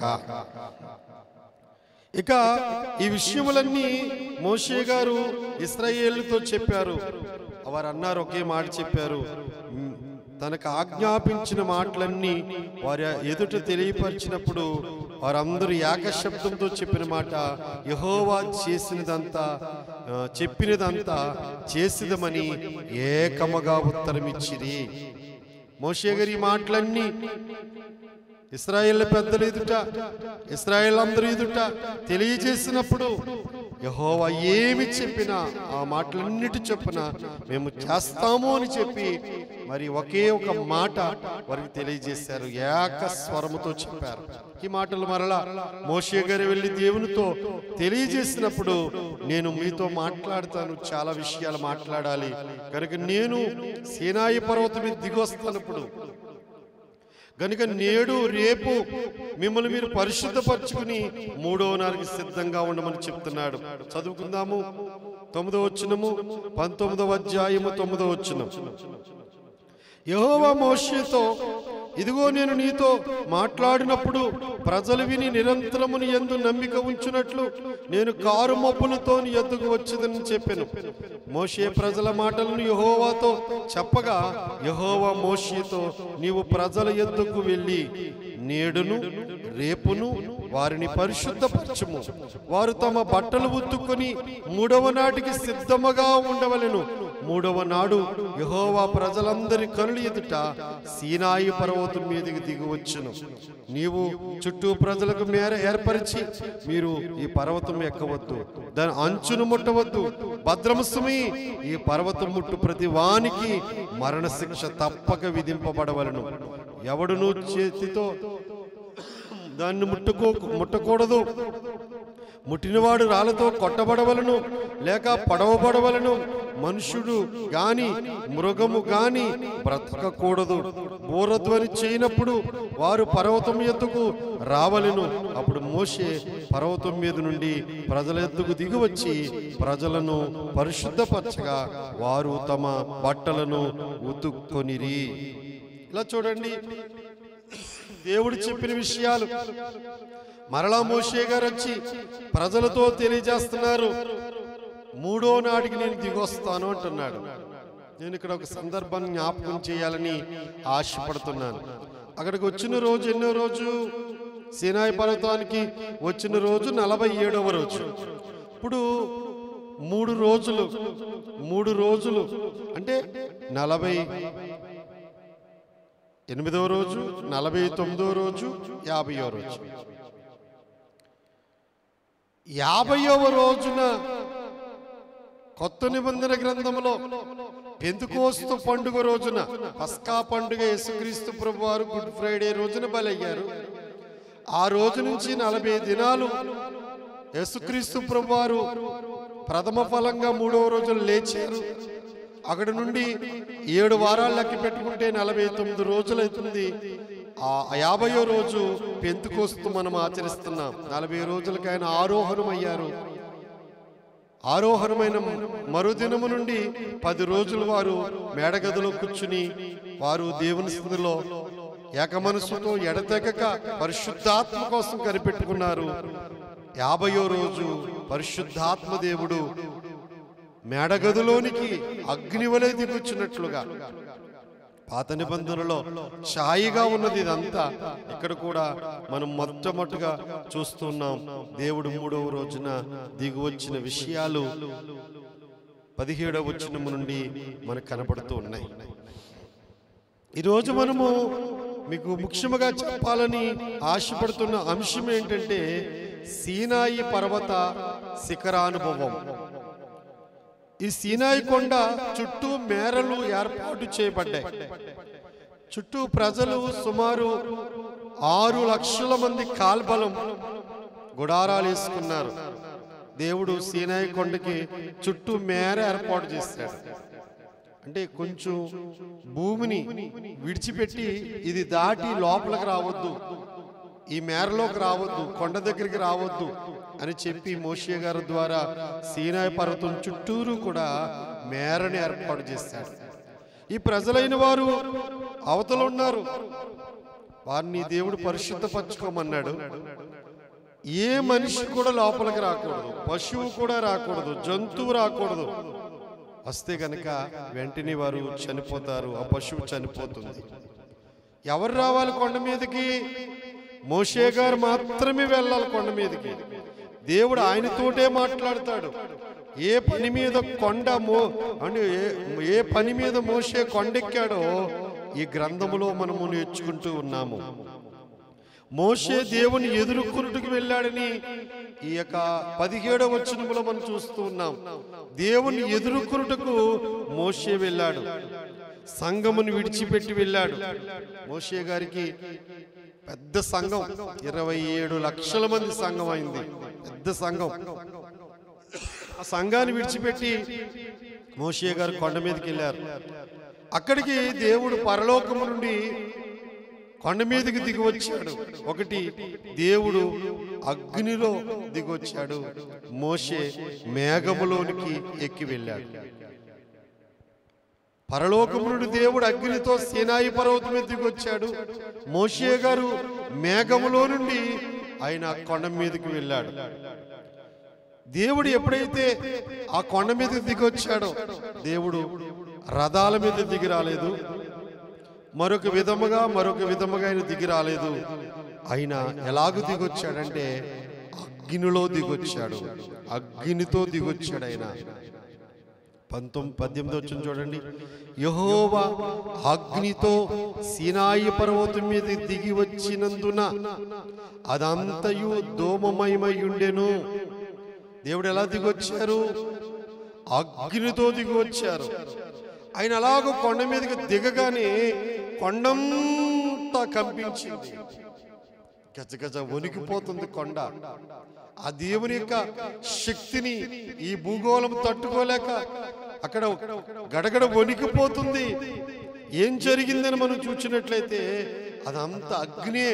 ఇక ఈ విషయములన్నీ మోషే గారు ఇస్రాయేలుతో చెప్పారు వారు అన్నారు ఒకే మాట చెప్పారు "మ్, తనకు ఆజ్ఞాపించిన మాటలన్నీ వారి ఎదుట తెలియపరిచినప్పుడు వారందరూ ఏకశబ్దంతో చెప్పిన మాట యహోవా చేసినదంతా ఆ, చెప్పినదంతా చేసిదమని ఏకముగా ఉత్తరమిచ్చిరి మోషే గారి ఈ మాటలన్నీ ఇస్రాయేల్ పెద్దలు ఎదుట ఇస్రాయేల్ అందరూ ఎదుట తెలియజేసినప్పుడు యహోవా ఏమి చెప్పినా ఆ మాటలన్నిటి చొప్పున మేము చేస్తాము అని చెప్పి మరి ఒకే ఒక మాట వారికి తెలియజేశారు ఏక స్వరముతో చెప్పారు ఈ మాటలు మరలా మోషే గారు వెళ్ళి దేవునితో తెలియజేసినప్పుడు నేను మీతో మాట్లాడతాను చాలా విషయాలు మాట్లాడాలి కనుక నేను సేనాయి పర్వతం మీద దిగొస్తానప్పుడు గనుక నేడు రేపు మిమ్మల్ని మీరు పరిశుద్ధపరచుకుని మూడవ నాలుగు సిద్ధంగా ఉండమని చెప్తున్నాడు చదువుకుందాము తొమ్మిదో వచ్చినము పంతొమ్మిదవ అధ్యాయము తొమ్మిదో వచ్చినం యెహోవా మోషేతో ఇదిగో నేను నీతో మాట్లాడినప్పుడు ప్రజలు విని నిరంతరముని ఎందు నమ్మిక ఉంచునట్లు నేను కారు మబ్బులతో నీ ఎద్దుకు వచ్చేదని చెప్పాను మోషే ప్రజల మాటలను యెహోవాతో చెప్పగా యెహోవా మోషేతో నీవు ప్రజల ఎద్దుకు వెళ్ళి నేడును రేపును వారిని పరిశుద్ధపరచుము వారు తమ బట్టలు ఉత్తుకొని మూడవ నాటికి సిద్ధముగా ఉండవలెను మూడవ నాడు యెహోవా ప్రజలందరి కనులు ఎదుట సీనాయి పర్వతం మీదకి దిగి వచ్చును నీవు చుట్టూ ప్రజలకు మేర ఏర్పరిచి మీరు ఈ పర్వతం ఎక్కవద్దు దాని అంచును ముట్టవద్దు భద్రమస్సుమి ఈ పర్వతం ముట్టు ప్రతి వానికి మరణశిక్ష తప్పక విధింపబడవలను ఎవడును చేతితో దాన్ని ముట్టుకో ముట్టకూడదు ముట్టినవాడు రాళ్ళతో కొట్టబడవలను లేక పడవబడవలను మనుషుడు గాని మృగము గాని బ్రతకకూడదు బూరధ్వని చేయనప్పుడు వారు పర్వతం ఎత్తుకు రావలెను అప్పుడు మోషే పర్వతం మీద నుండి ప్రజల ఎత్తుకు దిగి వచ్చి ప్రజలను పరిశుద్ధపరచగా వారు తమ బట్టలను ఉతుక్కొనిరి ఇలా చూడండి దేవుడు చెప్పిన విషయాలు మరలా మోషే గారు వచ్చి ప్రజలతో తెలియజేస్తున్నారు మూడో నాటికి నేను దిగొస్తాను అంటున్నాడు నేను ఇక్కడ ఒక సందర్భాన్ని జ్ఞాపకం చేయాలని ఆశపడుతున్నాను అక్కడికి వచ్చిన రోజు ఎన్నో రోజు సినాయి పర్వతానికి వచ్చిన రోజు నలభై ఏడవ రోజు ఇప్పుడు మూడు రోజులు మూడు రోజులు అంటే నలభై ఎనిమిదవ రోజు నలభై తొమ్మిదవ రోజు యాభైవ రోజు యాభైవ రోజున కొత్త నిబంధన గ్రంథంలో పెంతుకోస్తు పండుగ రోజున పస్కా పండుగ యేసుక్రీస్తు ప్రభు వారు గుడ్ ఫ్రైడే రోజున బలయ్యారు ఆ రోజు నుంచి నలభై దినాలు యేసుక్రీస్తు ప్రభు వారు ప్రథమ ఫలంగా మూడవ రోజున లేచారు అక్కడ నుండి ఏడు వారాలు లెక్క పెట్టుకుంటే నలభై తొమ్మిది రోజులు అవుతుంది ఆ యాభయో రోజు పెంతుకోస్తు మనం ఆచరిస్తున్నాం నలభై రోజులకి ఆయన ఆరోహణం అయ్యారు ఆరోహణమైన మరుదినము నుండి పది రోజులు వారు మేడగదిలో కూర్చుని వారు దేవుని స్థితిలో ఏక మనసుతో ఎడతెగక పరిశుద్ధాత్మ కోసం కనిపెట్టుకున్నారు యాభయో రోజు పరిశుద్ధాత్మ దేవుడు మేడగదిలోనికి అగ్నివలే దిగుచ్చినట్లుగా పాత నిబంధనలో ఛాయిగా ఉన్నది ఇదంతా ఇక్కడ కూడా మనం మొట్టమొదటిగా చూస్తున్నాం దేవుడు మూడవ రోజున దిగి వచ్చిన విషయాలు పదిహేడవ వచనము నుండి మనకు కనబడుతూ ఉన్నాయి ఈరోజు మనము మీకు ముఖ్యముగా చెప్పాలని ఆశపడుతున్న అంశం ఏంటంటే సీనాయి పర్వత శిఖరానుభవం ఈ సీనాయి కొండ చుట్టూ మేరలు ఏర్పాటు చేయబడ్డాయి చుట్టూ ప్రజలు సుమారు ఆరు లక్షల మంది కాల్బలం గుడారాలు వేసుకున్నారు దేవుడు సీనాయి కొండకి చుట్టూ మేర ఏర్పాటు చేశాడు అంటే కొంచెం భూమిని విడిచిపెట్టి ఇది దాటి లోపలికి రావద్దు ఈ మేరలోకి రావద్దు కొండ దగ్గరికి రావద్దు అని చెప్పి మోషే గారి ద్వారా సీనాయి పర్వతం చుట్టూరు కూడా మేరని ఏర్పాటు చేశాడు ఈ ప్రజలైన వారు అవతల ఉన్నారు వారిని దేవుడు పరిశుద్ధపరచుకోమన్నాడు ఏ మనిషి కూడా లోపలికి రాకూడదు పశువు కూడా రాకూడదు జంతువు రాకూడదు వస్తే గనక వెంటనే వారు చనిపోతారు ఆ పశువు చనిపోతుంది ఎవరు రావాలి కొండ మీదకి మోషే గారు మాత్రమే వెళ్ళాలి కొండ మీదకి దేవుడు ఆయనతోటే మాట్లాడతాడు ఏ పని మీద కొండ మో అంటే ఏ- ఏ పని మీద మోసే కొండెక్కాడో ఈ గ్రంథములో మనము నేర్చుకుంటూ ఉన్నాము మోషే దేవుని ఎదుర్కొనుటకు వెళ్ళాడని ఈ యొక్క పదిహేడవ వచనములో మనం చూస్తూ ఉన్నాం దేవుని ఎదుర్కొనుటకు మోషే వెళ్ళాడు సంఘమును విడిచిపెట్టి వెళ్ళాడు మోషే గారికి పెద్ద సంఘం ఇరవై ఏడు లక్షల మంది సంఘం అయింది పెద్ద సంఘం ఆ సంఘాన్ని విడిచిపెట్టి మోషే గారు కొండ మీదకి వెళ్ళారు అక్కడికి దేవుడు పరలోకము నుండి కొండ మీదకి దిగి వచ్చాడు ఒకటి దేవుడు అగ్నిలో దిగి వచ్చాడు మోషే మేఘములోనికి ఎక్కి వెళ్ళాడు పరలోకము నుండి దేవుడు అగ్నితో సీనాయి పర్వతం మీద దిగి వచ్చాడు మోషే గారు మేఘములో నుండి ఆయన కొండ మీదకి వెళ్ళాడు దేవుడు ఎప్పుడైతే ఆ కొండ మీద దిగి వచ్చాడో దేవుడు రథాల మీద దిగి రాలేదు మరొక విధముగా మరొక విధముగా ఆయన దిగి రాలేదు ఆయన ఎలాగూ దిగొచ్చాడంటే అగ్నిలో దిగొచ్చాడు అగ్నితో దిగొచ్చాడు ఆయన పంతొమ్మిది పద్దెనిమిది వచ్చిన చూడండి యహోవా అగ్నితో సీనాయి పర్వతం మీద దిగి వచ్చినందున అదంతయు దోమమయమై ఉండెను దేవుడు ఎలా దిగొచ్చారు అగ్నితో దిగి వచ్చారు ఆయన అలాగ కొండ మీదకి దిగగానే కొండంతా కంపించింది గజగజ వణికిపోతుంది కొండ ఆ దేవుని యొక్క శక్తిని ఈ భూగోళం తట్టుకోలేక అక్కడ గడగడ వణికిపోతుంది ఏం జరిగిందని మనం చూసినట్లయితే అదంతా అగ్నే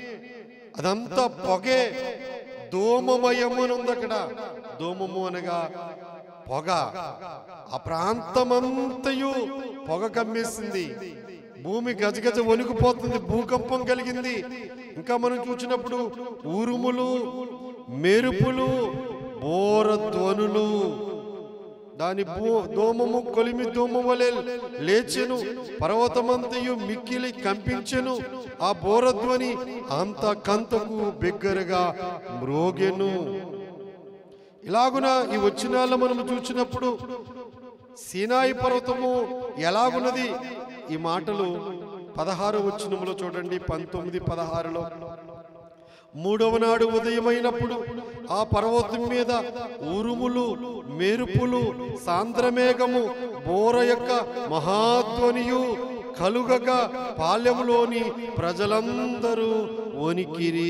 అదంతా పొగే దోమమయము అని ఉంది అక్కడ దోమము అనగా పొగ ఆ ప్రాంతమంతయు పొగ కమ్మేసింది భూమి గజగజ వణికిపోతుంది భూకంపం కలిగింది ఇంకా మనం చూసినప్పుడు ఉరుములు మెరుపులు బోర ధ్వనులు దాని భూ దోమము కొలిమి దోమ వలె లేచెను పర్వతమంతయు మిక్కిలి కంపించెను ఆ బోరధ్వని అంత కంతకు బిగ్గరగా మ్రోగెను ఇలాగున ఈ వచ్చినాల్లో మనం చూసినప్పుడు సీనాయి పర్వతము ఎలాగున్నది ఈ మాటలు పదహారు వచ్చినములో చూడండి పంతొమ్మిది పదహారులో మూడవ నాడు ఉదయమైనప్పుడు ఆ పర్వతం మీద ఉరుములు మెరుపులు సాంద్రమేఘము బోర యొక్క మహాధ్వనియు కలుగగా పాలెములోని ప్రజలందరూ వణికిరి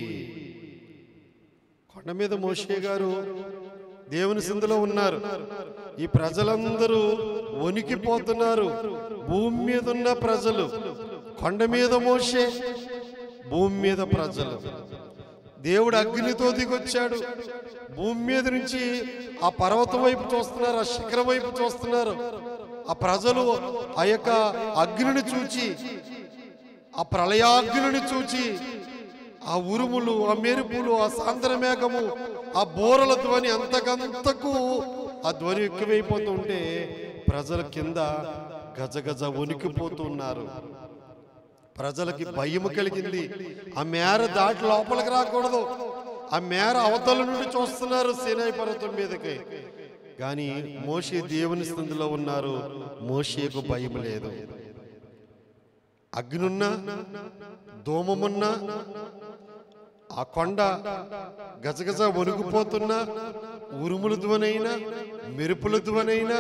కొండ మీద మోషే గారు దేవుని సిందులో ఉన్నారు ఈ ప్రజలందరూ వణికిపోతున్నారు భూమి మీద ఉన్న ప్రజలు కొండ మీద మోషే భూమి మీద ప్రజలు దేవుడు అగ్నితో దిగొచ్చాడు భూమి మీద నుంచి ఆ పర్వతం వైపు చూస్తున్నారు ఆ శిఖరం వైపు చూస్తున్నారు ఆ ప్రజలు ఆ యొక్క అగ్నిని చూచి ఆ ప్రళయాగ్నిని చూచి ఆ ఉరుములు ఆ మెరుపులు ఆ సాంద్ర మేఘము ఆ బోరల ధ్వని అంతకంతకు ఆ ధ్వని ఎక్కువైపోతూ ఉంటే ప్రజల కింద గజగజ వణికిపోతున్నారు ప్రజలకి భయం కలిగింది ఆ మేర దాటి లోపలికి రాకూడదు ఆ మేర అవతల నుండి చూస్తున్నారు సీనాయి పర్వతం మీదకి కానీ మోషే దేవుని స్థితిలో ఉన్నారు మోషేకు భయం లేదు అగ్నున్నా దోమమున్నా ఆ కొండ గజగజ వణుకుపోతున్నా ఉరుముల ధ్వనైనా మెరుపుల ధ్వనైనా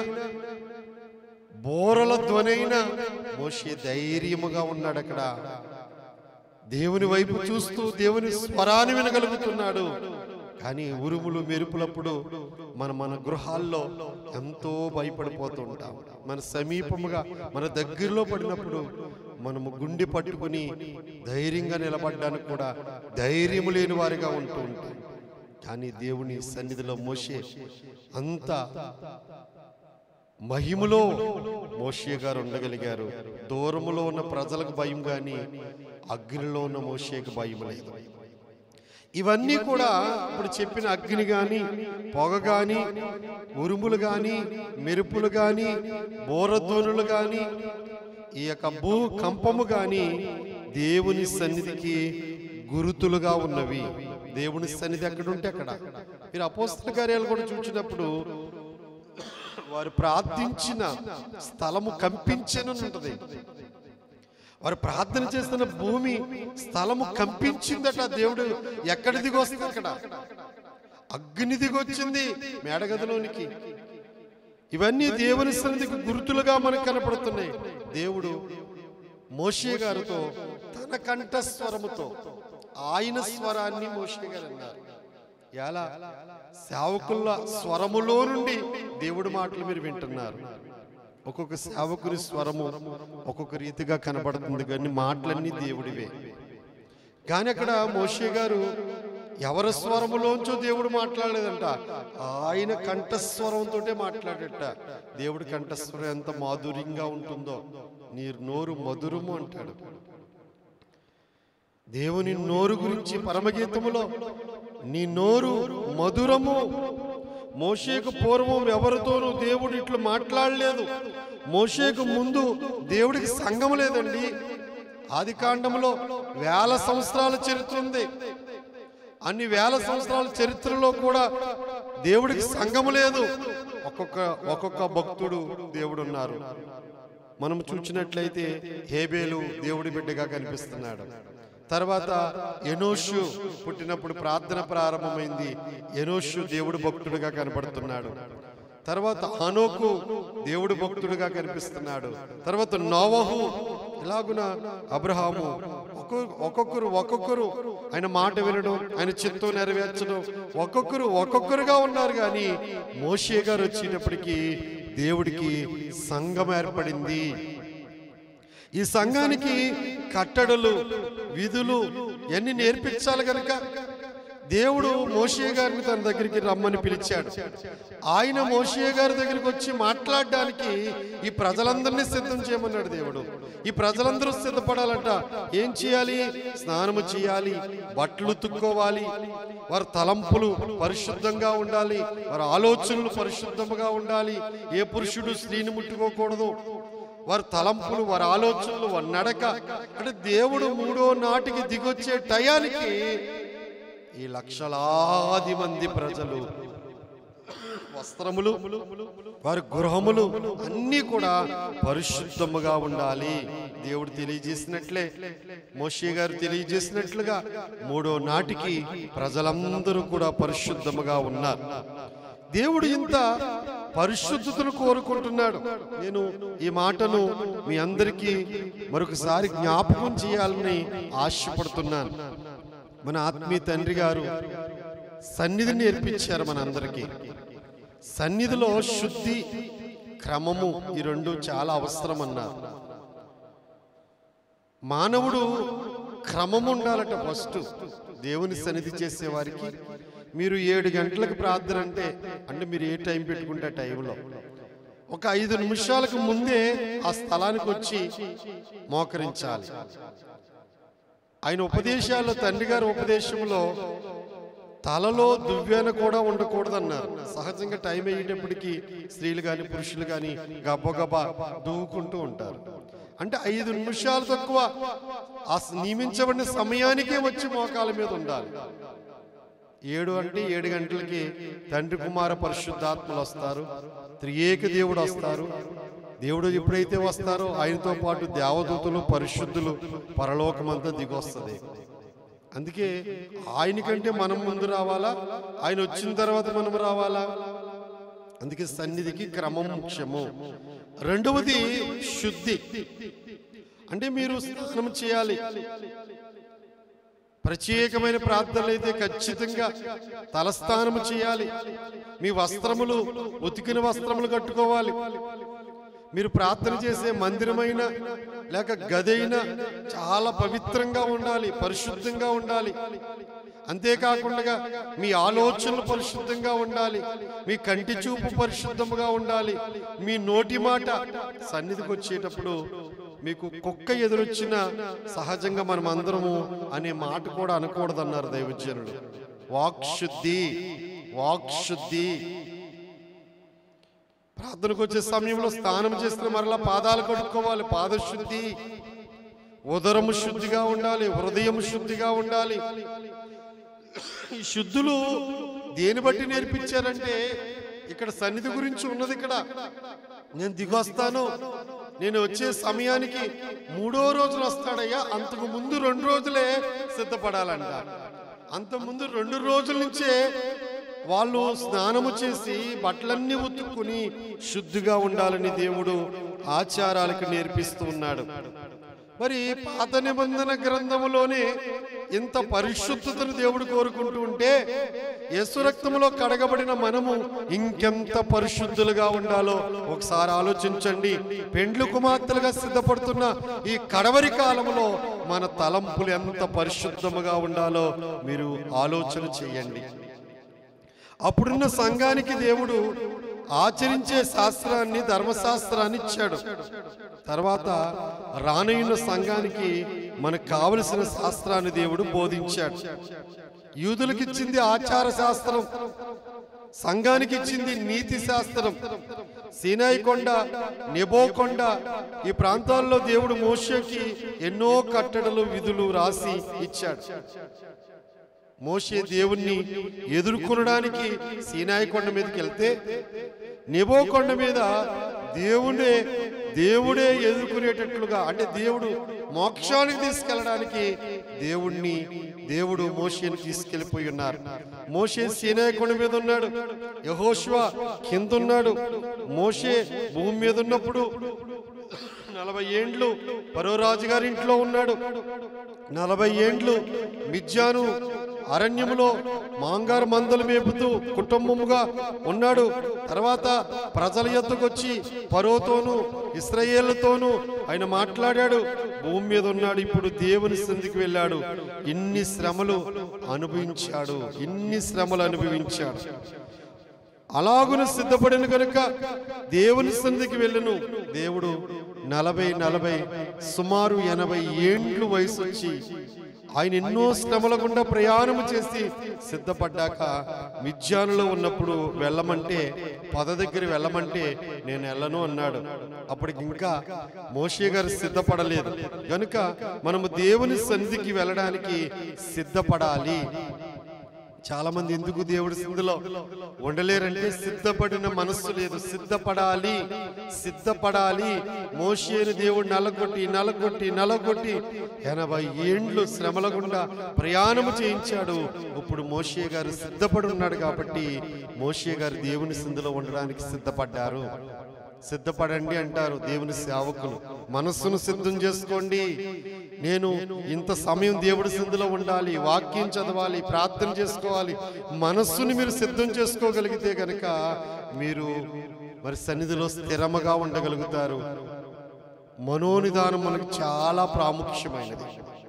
బోరల ధ్వనైనా మోషే ధైర్యముగా ఉన్నాడు అక్కడ దేవుని వైపు చూస్తూ దేవుని స్వరాన్ని వినగలుగుతున్నాడు కానీ ఉరుములు మెరుపులప్పుడు మన మన గృహాల్లో ఎంతో భయపడిపోతూ ఉంటాం మన సమీపముగా మన దగ్గరలో పడినప్పుడు మనము గుండె పట్టుకుని ధైర్యంగా నిలబడడానికి కూడా ధైర్యము లేని వారిగా ఉంటూ ఉంటాం కానీ దేవుని సన్నిధిలో మోసే అంత మహిమలో మోషే గారు ఉండగలిగారు దూరములో ఉన్న ప్రజలకు భయం కానీ అగ్నిలో ఉన్న మోషేకి భయం లేదు ఇవన్నీ కూడా ఇప్పుడు చెప్పిన అగ్ని గాని పొగ గాని ఉరుములు గాని మెరుపులు గాని బోరధ్వనులు గాని ఈ యొక్క భూ కంపము గాని దేవుని సన్నిధికి గురుతులుగా ఉన్నవి దేవుని సన్నిధి ఎక్కడ ఉంటే అక్కడ మీరు అపోస్తల కార్యాలు కూడా చూసినప్పుడు వారు ప్రార్థించిన స్థలము కంపించను ఉంటది వారు ప్రార్థన చేస్తున్న భూమి స్థలము కంపించిందట దేవుడు ఎక్కడ దిగొస్తుంది అక్కడ అగ్ని దిగొచ్చింది మేడగదిలోనికి ఇవన్నీ దేవుని సన్నిధికి గుర్తులుగా మనకు కనపడుతున్నాయి దేవుడు మోషే గారితో తన కంఠస్వరముతో ఆయన స్వరాన్ని మోషే గారు అన్నారు ఎలా సేవకుల స్వరములో నుండి దేవుడి మాటలు మీరు వింటున్నారు ఒక్కొక్క సేవకుని స్వరము ఒక్కొక్క రీతిగా కనబడుతుంది కానీ మాటలన్నీ దేవుడివే కానీ అక్కడ మోషే గారు ఎవరి స్వరములోంచో దేవుడు మాట్లాడలేదంట ఆయన కంఠస్వరంతో మాట్లాడట దేవుడి కంఠస్వరం ఎంత మాధుర్యంగా ఉంటుందో నీ నోరు మధురము అంటాడు దేవుని నోరు గురించి పరమగీతములో నీ నోరు మధురము మోషేకు పూర్వం ఎవరితోనూ దేవుడు ఇట్లు మాట్లాడలేదు మోషేకు ముందు దేవుడికి సంఘం లేదండి ఆది కాండంలో వేల సంవత్సరాల చరిత్ర ఉంది అన్ని వేల సంవత్సరాల చరిత్రలో కూడా దేవుడికి సంఘం లేదు ఒక్కొక్క ఒక్కొక్క భక్తుడు దేవుడు ఉన్నారు మనం చూసినట్లయితే హేబేలు దేవుడి బిడ్డగా కనిపిస్తున్నాడు తర్వాత ఎనోషు పుట్టినప్పుడు ప్రార్థన ప్రారంభమైంది ఎనోషు దేవుడు భక్తుడిగా కనబడుతున్నాడు తర్వాత హనోకు దేవుడు భక్తుడిగా కనిపిస్తున్నాడు తర్వాత నోవహు ఇలాగున అబ్రహాము ఒక్కొ- ఒక్కొక్కరు ఒక్కొక్కరు ఆయన మాట వినడం ఆయన చిత్తం నెరవేర్చడం ఒక్కొక్కరు ఒక్కొక్కరుగా ఉన్నారు కానీ మోషే గారు వచ్చేటప్పటికి దేవుడికి సంఘం ఏర్పడింది ఈ సంఘానికి కట్టడలు విధులు ఇవన్నీ నేర్పించాలి గనక దేవుడు మోషే గారిని తన దగ్గరికి రమ్మని పిలిచాడు ఆయన మోషే గారి దగ్గరికి వచ్చి మాట్లాడడానికి ఈ ప్రజలందరినీ సిద్ధం చేయమన్నాడు దేవుడు ఈ ప్రజలందరూ సిద్ధపడాలంట ఏం చేయాలి స్నానము చేయాలి బట్టలు ఉతుక్కోవాలి వారి తలంపులు పరిశుద్ధంగా ఉండాలి వారి ఆలోచనలు పరిశుద్ధంగా ఉండాలి ఏ పురుషుడు స్త్రీని ముట్టుకోకూడదు వారి తలంపులు వారి ఆలోచనలు వారి నడక అంటే దేవుడు మూడో నాటికి దిగొచ్చే టయానికి ఈ లక్షలాది మంది ప్రజలు వస్త్రములు వారి గృహములు అన్నీ కూడా పరిశుద్ధముగా ఉండాలి దేవుడు తెలియజేసినట్లే మోషే గారు తెలియజేసినట్లుగా మూడో నాటికి ప్రజలందరూ కూడా పరిశుద్ధముగా ఉన్నారు దేవుడు ఇంత పరిశుద్ధతను కోరుకుంటున్నాడు నేను ఈ మాటను మీ అందరికీ మరొకసారి జ్ఞాపకం చేయాలని ఆశపడుతున్నాను మన ఆత్మీయ తండ్రి గారు సన్నిధిని నేర్పించారు మన అందరికీ సన్నిధిలో శుద్ధి క్రమము ఈ రెండు చాలా అవసరం అన్నారు మానవుడు క్రమం ఉండాలట ఫస్ట్ దేవుని సన్నిధి చేసే వారికి మీరు ఏడు గంటలకు ప్రార్థన అంటే అంటే మీరు ఏ టైం పెట్టుకుంటే ఆ టైంలో ఒక ఐదు నిమిషాలకు ముందే ఆ స్థలానికి వచ్చి మోకరించాలి ఆయన ఉపదేశాల్లో తండ్రి గారి ఉపదేశంలో తలలో దువ్వెన కూడా ఉండకూడదన్నారు సహజంగా టైం అయ్యేటప్పటికి స్త్రీలు కానీ పురుషులు కానీ గబ్బగబ్బా దువ్వుకుంటూ ఉంటారు అంటే ఐదు నిమిషాలు తక్కువ ఆ నియమించబడిన సమయానికే వచ్చి మోకాల మీద ఉండాలి ఏడు అంటే ఏడు గంటలకి తండ్రి కుమార పరిశుద్ధాత్మలు వస్తారు త్రియేక దేవుడు వస్తారు దేవుడు ఎప్పుడైతే వస్తారో ఆయనతో పాటు దేవదూతలు పరిశుద్ధులు పరలోకమంతా దిగొస్తుంది అందుకే ఆయనకంటే మనం ముందు రావాలా ఆయన వచ్చిన తర్వాత మనం రావాలా అందుకే సన్నిధికి క్రమం ముఖ్యము రెండవది శుద్ధి అంటే మీరు స్నానం చేయాలి ప్రత్యేకమైన ప్రార్థనలు అయితే ఖచ్చితంగా తలస్నానము చేయాలి మీ వస్త్రములు ఉతికిన వస్త్రములు కట్టుకోవాలి మీరు ప్రార్థన చేసే మందిరమైన లేక గదైనా చాలా పవిత్రంగా ఉండాలి పరిశుద్ధంగా ఉండాలి అంతేకాకుండా మీ ఆలోచనలు పరిశుద్ధంగా ఉండాలి మీ కంటి చూపు పరిశుద్ధముగా ఉండాలి మీ నోటి మాట సన్నిధికి వచ్చేటప్పుడు మీకు కుక్క ఎదురొచ్చిన సహజంగా మనం అందరము అనే మాట కూడా అనకూడదన్నారు దైవజనుడు వాక్శుద్ధి వాక్శుద్ధి ప్రార్థనకు వచ్చే సమయంలో స్నానం చేసిన మరలా పాదాలు కడుక్కోవాలి పాదశుద్ధి ఉదరము శుద్ధిగా ఉండాలి హృదయం శుద్ధిగా ఉండాలి ఈ శుద్ధులు దేని బట్టి నేర్పించారంటే ఇక్కడ సన్నిధి గురించి ఉన్నది ఇక్కడ నేను దిగొస్తాను నేను వచ్చే సమయానికి మూడో రోజులు వస్తాడయ్యా అంతకు ముందు రెండు రోజులే సిద్ధపడాలంట అంత ముందు రెండు రోజుల నుంచే వాళ్ళు స్నానము చేసి బట్టలన్నీ ఉతుక్కుని శుద్ధిగా ఉండాలని దేవుడు ఆచారాలకు నేర్పిస్తూ ఉన్నాడు మరి పాత నిబంధన గ్రంథములోనే ఇంత పరిశుద్ధతను దేవుడు కోరుకుంటూ ఉంటే యేసు రక్తములో కడగబడిన మనము ఇంకెంత పరిశుద్ధులుగా ఉండాలో ఒకసారి ఆలోచించండి పెండ్లు కుమార్తెలుగా సిద్ధపడుతున్న ఈ కడవరి కాలంలో మన తలంపులు ఎంత పరిశుద్ధముగా ఉండాలో మీరు ఆలోచన చేయండి అప్పుడున్న సంఘానికి దేవుడు ఆచరించే శాస్త్రాన్ని ధర్మశాస్త్రాన్ని ఇచ్చాడు తర్వాత రానయ్యున్న సంఘానికి మనకు కావలసిన శాస్త్రాన్ని దేవుడు బోధించాడు యూదులకు ఇచ్చింది ఆచార శాస్త్రం సంఘానికి ఇచ్చింది నీతి శాస్త్రం సీనాయి కొండ నెబో కొండ ఈ ప్రాంతాల్లో దేవుడు మోషేకి ఎన్నో కట్టడలు విధులు రాసి ఇచ్చాడు మోషే దేవుణ్ణి ఎదుర్కొనడానికి సీనాయి కొండ మీదకి వెళ్తే నెబో కొండ మీద దేవుడే దేవుడే ఎదుర్కొనేటట్లుగా అంటే దేవుడు మోక్షానికి తీసుకెళ్ళడానికి దేవుణ్ణి దేవుడు మోషేని తీసుకెళ్లిపోయి ఉన్నారు మోషే సీనాయి కొండ మీద ఉన్నాడు యహోష్వా కింద ఉన్నాడు మోషే భూమి మీద ఉన్నప్పుడు నలభై ఏండ్లు పరోరాజు గారి ఇంట్లో ఉన్నాడు నలభై ఏండ్లు మిజ్జాను అరణ్యములో మాంగారు మందలు మేపుతూ కుటుంబముగా ఉన్నాడు తర్వాత ప్రజల ఎత్తుకొచ్చి పరోతోను ఇస్రాయేళ్లతోనూ ఆయన మాట్లాడాడు భూమి మీద ఉన్నాడు ఇప్పుడు దేవుని సంధికి వెళ్ళాడు ఇన్ని శ్రమలు అనుభవించాడు ఇన్ని శ్రమలు అనుభవించాడు అలాగున సిద్ధపడిన కనుక దేవుని సంధికి వెళ్ళను దేవుడు నలభై నలభై సుమారు ఎనభై ఏండ్లు వయసు వచ్చి ఆయన ఎన్నో శ్రమల గుండా ప్రయాణం చేసి సిద్ధపడ్డాక మిజ్జానులో ఉన్నప్పుడు వెళ్ళమంటే పద దగ్గర వెళ్ళమంటే నేను వెళ్ళను అన్నాడు అప్పటికి ఇంకా మోషే గారు సిద్ధపడలేదు కనుక మనము దేవుని సంధికి వెళ్ళడానికి సిద్ధపడాలి చాలా మంది ఎందుకు దేవుడి సింధిలో ఉండలేరంటే సిద్ధపడిన మనస్సు లేదు సిద్ధపడాలి సిద్ధపడాలి మోషేని దేవుడు నలగొట్టి నలగొట్టి నలగొట్టి ఎనభై ఏండ్లు శ్రమల గుండా ప్రయాణము చేయించాడు ఇప్పుడు మోషే గారు సిద్ధపడి ఉన్నాడు కాబట్టి మోషే గారు దేవుని సింధిలో ఉండడానికి సిద్ధపడ్డారు సిద్ధపడండి అంటారు దేవుని సేవకులు మనస్సును సిద్ధం చేసుకోండి నేను ఇంత సమయం దేవుడి సింధిలో ఉండాలి వాక్యం చదవాలి ప్రార్థన చేసుకోవాలి మనస్సుని మీరు సిద్ధం చేసుకోగలిగితే గనక మీరు మరి సన్నిధిలో స్థిరముగా ఉండగలుగుతారు మనోనిదానం మనకు చాలా ప్రాముఖ్యమైనది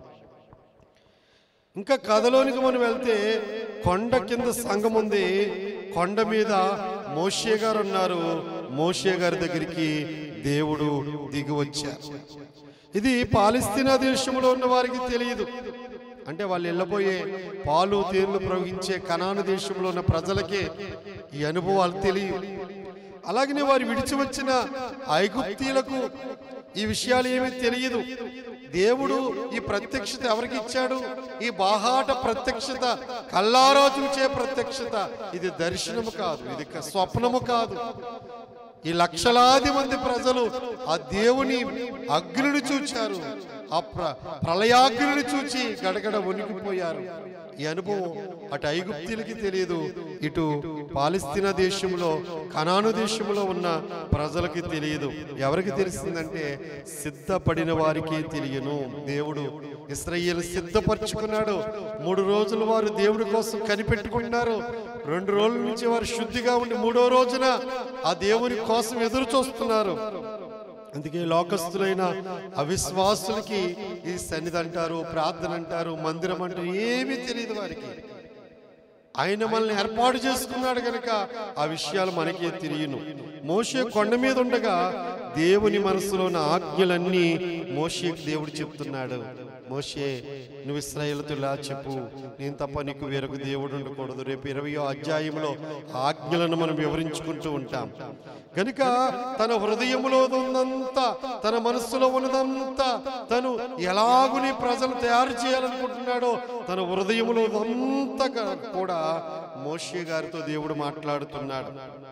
ఇంకా కథలోనికి మనం వెళ్తే కొండ కింద సంఘం ఉంది కొండ మీద మోషే గారు ఉన్నారు మోషే గారి దగ్గరికి దేవుడు దిగి వచ్చారు ఇది పాలిస్తీనా దేశంలో ఉన్న వారికి తెలియదు అంటే వాళ్ళు వెళ్ళబోయే పాలు తేళ్లు ప్రవహించే కనాను దేశంలో ఉన్న ప్రజలకే ఈ అనుభవాలు తెలియదు అలాగనే వారు విడిచి వచ్చిన ఐగుప్తీలకు ఈ విషయాలు ఏమీ తెలియదు దేవుడు ఈ ప్రత్యక్షత ఎవరికి ఇచ్చాడు ఈ బాహాట ప్రత్యక్షత కల్లారా చూచే ప్రత్యక్షత ఇది దర్శనము కాదు ఇది క- స్వప్నము కాదు ఈ లక్షలాది మంది ప్రజలు ఆ దేవుని అగ్నిని చూచారు ఆ ప్ర ప్రళయాగ్నిని చూచి గడగడ వణికిపోయారు ఈ అనుభవం అటు ఐగుప్తీలకి తెలియదు ఇటు పాలస్తీనా దేశంలో కనాను దేశంలో ఉన్న ప్రజలకి తెలియదు ఎవరికి తెలిసిందంటే సిద్ధపడిన వారికి తెలియను దేవుడు ఇస్రాయేల్ సిద్ధపరచుకున్నాడు మూడు రోజులు వారు దేవుడి కోసం కనిపెట్టుకున్నారు రెండు రోజుల నుంచి వారు శుద్ధిగా ఉండి మూడో రోజున ఆ దేవుని కోసం ఎదురు చూస్తున్నారు అందుకే లోకస్తులైన అవిశ్వాసులకి ఈ సన్నిధి అంటారు ప్రార్థన అంటారు మందిరం అంటారు ఏమీ తెలియదు వారికి ఆయన మనల్ని ఏర్పాటు చేసుకున్నాడు కనుక ఆ విషయాలు మనకే తెలియను మోషే కొండ మీద ఉండగా దేవుని మనసులో ఉన్న ఆజ్ఞలన్నీ మోషేకి దేవుడు చెప్తున్నాడు మోషే నువ్వు ఇస్రాయేలుతో ఇలా చెప్పు నేను తప్ప నీకు వేరొక దేవుడు ఉండకూడదు రేపు ఇరవయో అధ్యాయంలో ఆ ఆజ్ఞలను మనం వివరించుకుంటూ ఉంటాం కనుక తన హృదయములో ఉన్నంతా తన మనస్సులో ఉన్నదంతా తను ఎలాగుని ప్రజలు తయారు చేయాలనుకుంటున్నాడో తన హృదయములో అంతా కూడా మోషే గారితో దేవుడు మాట్లాడుతున్నాడు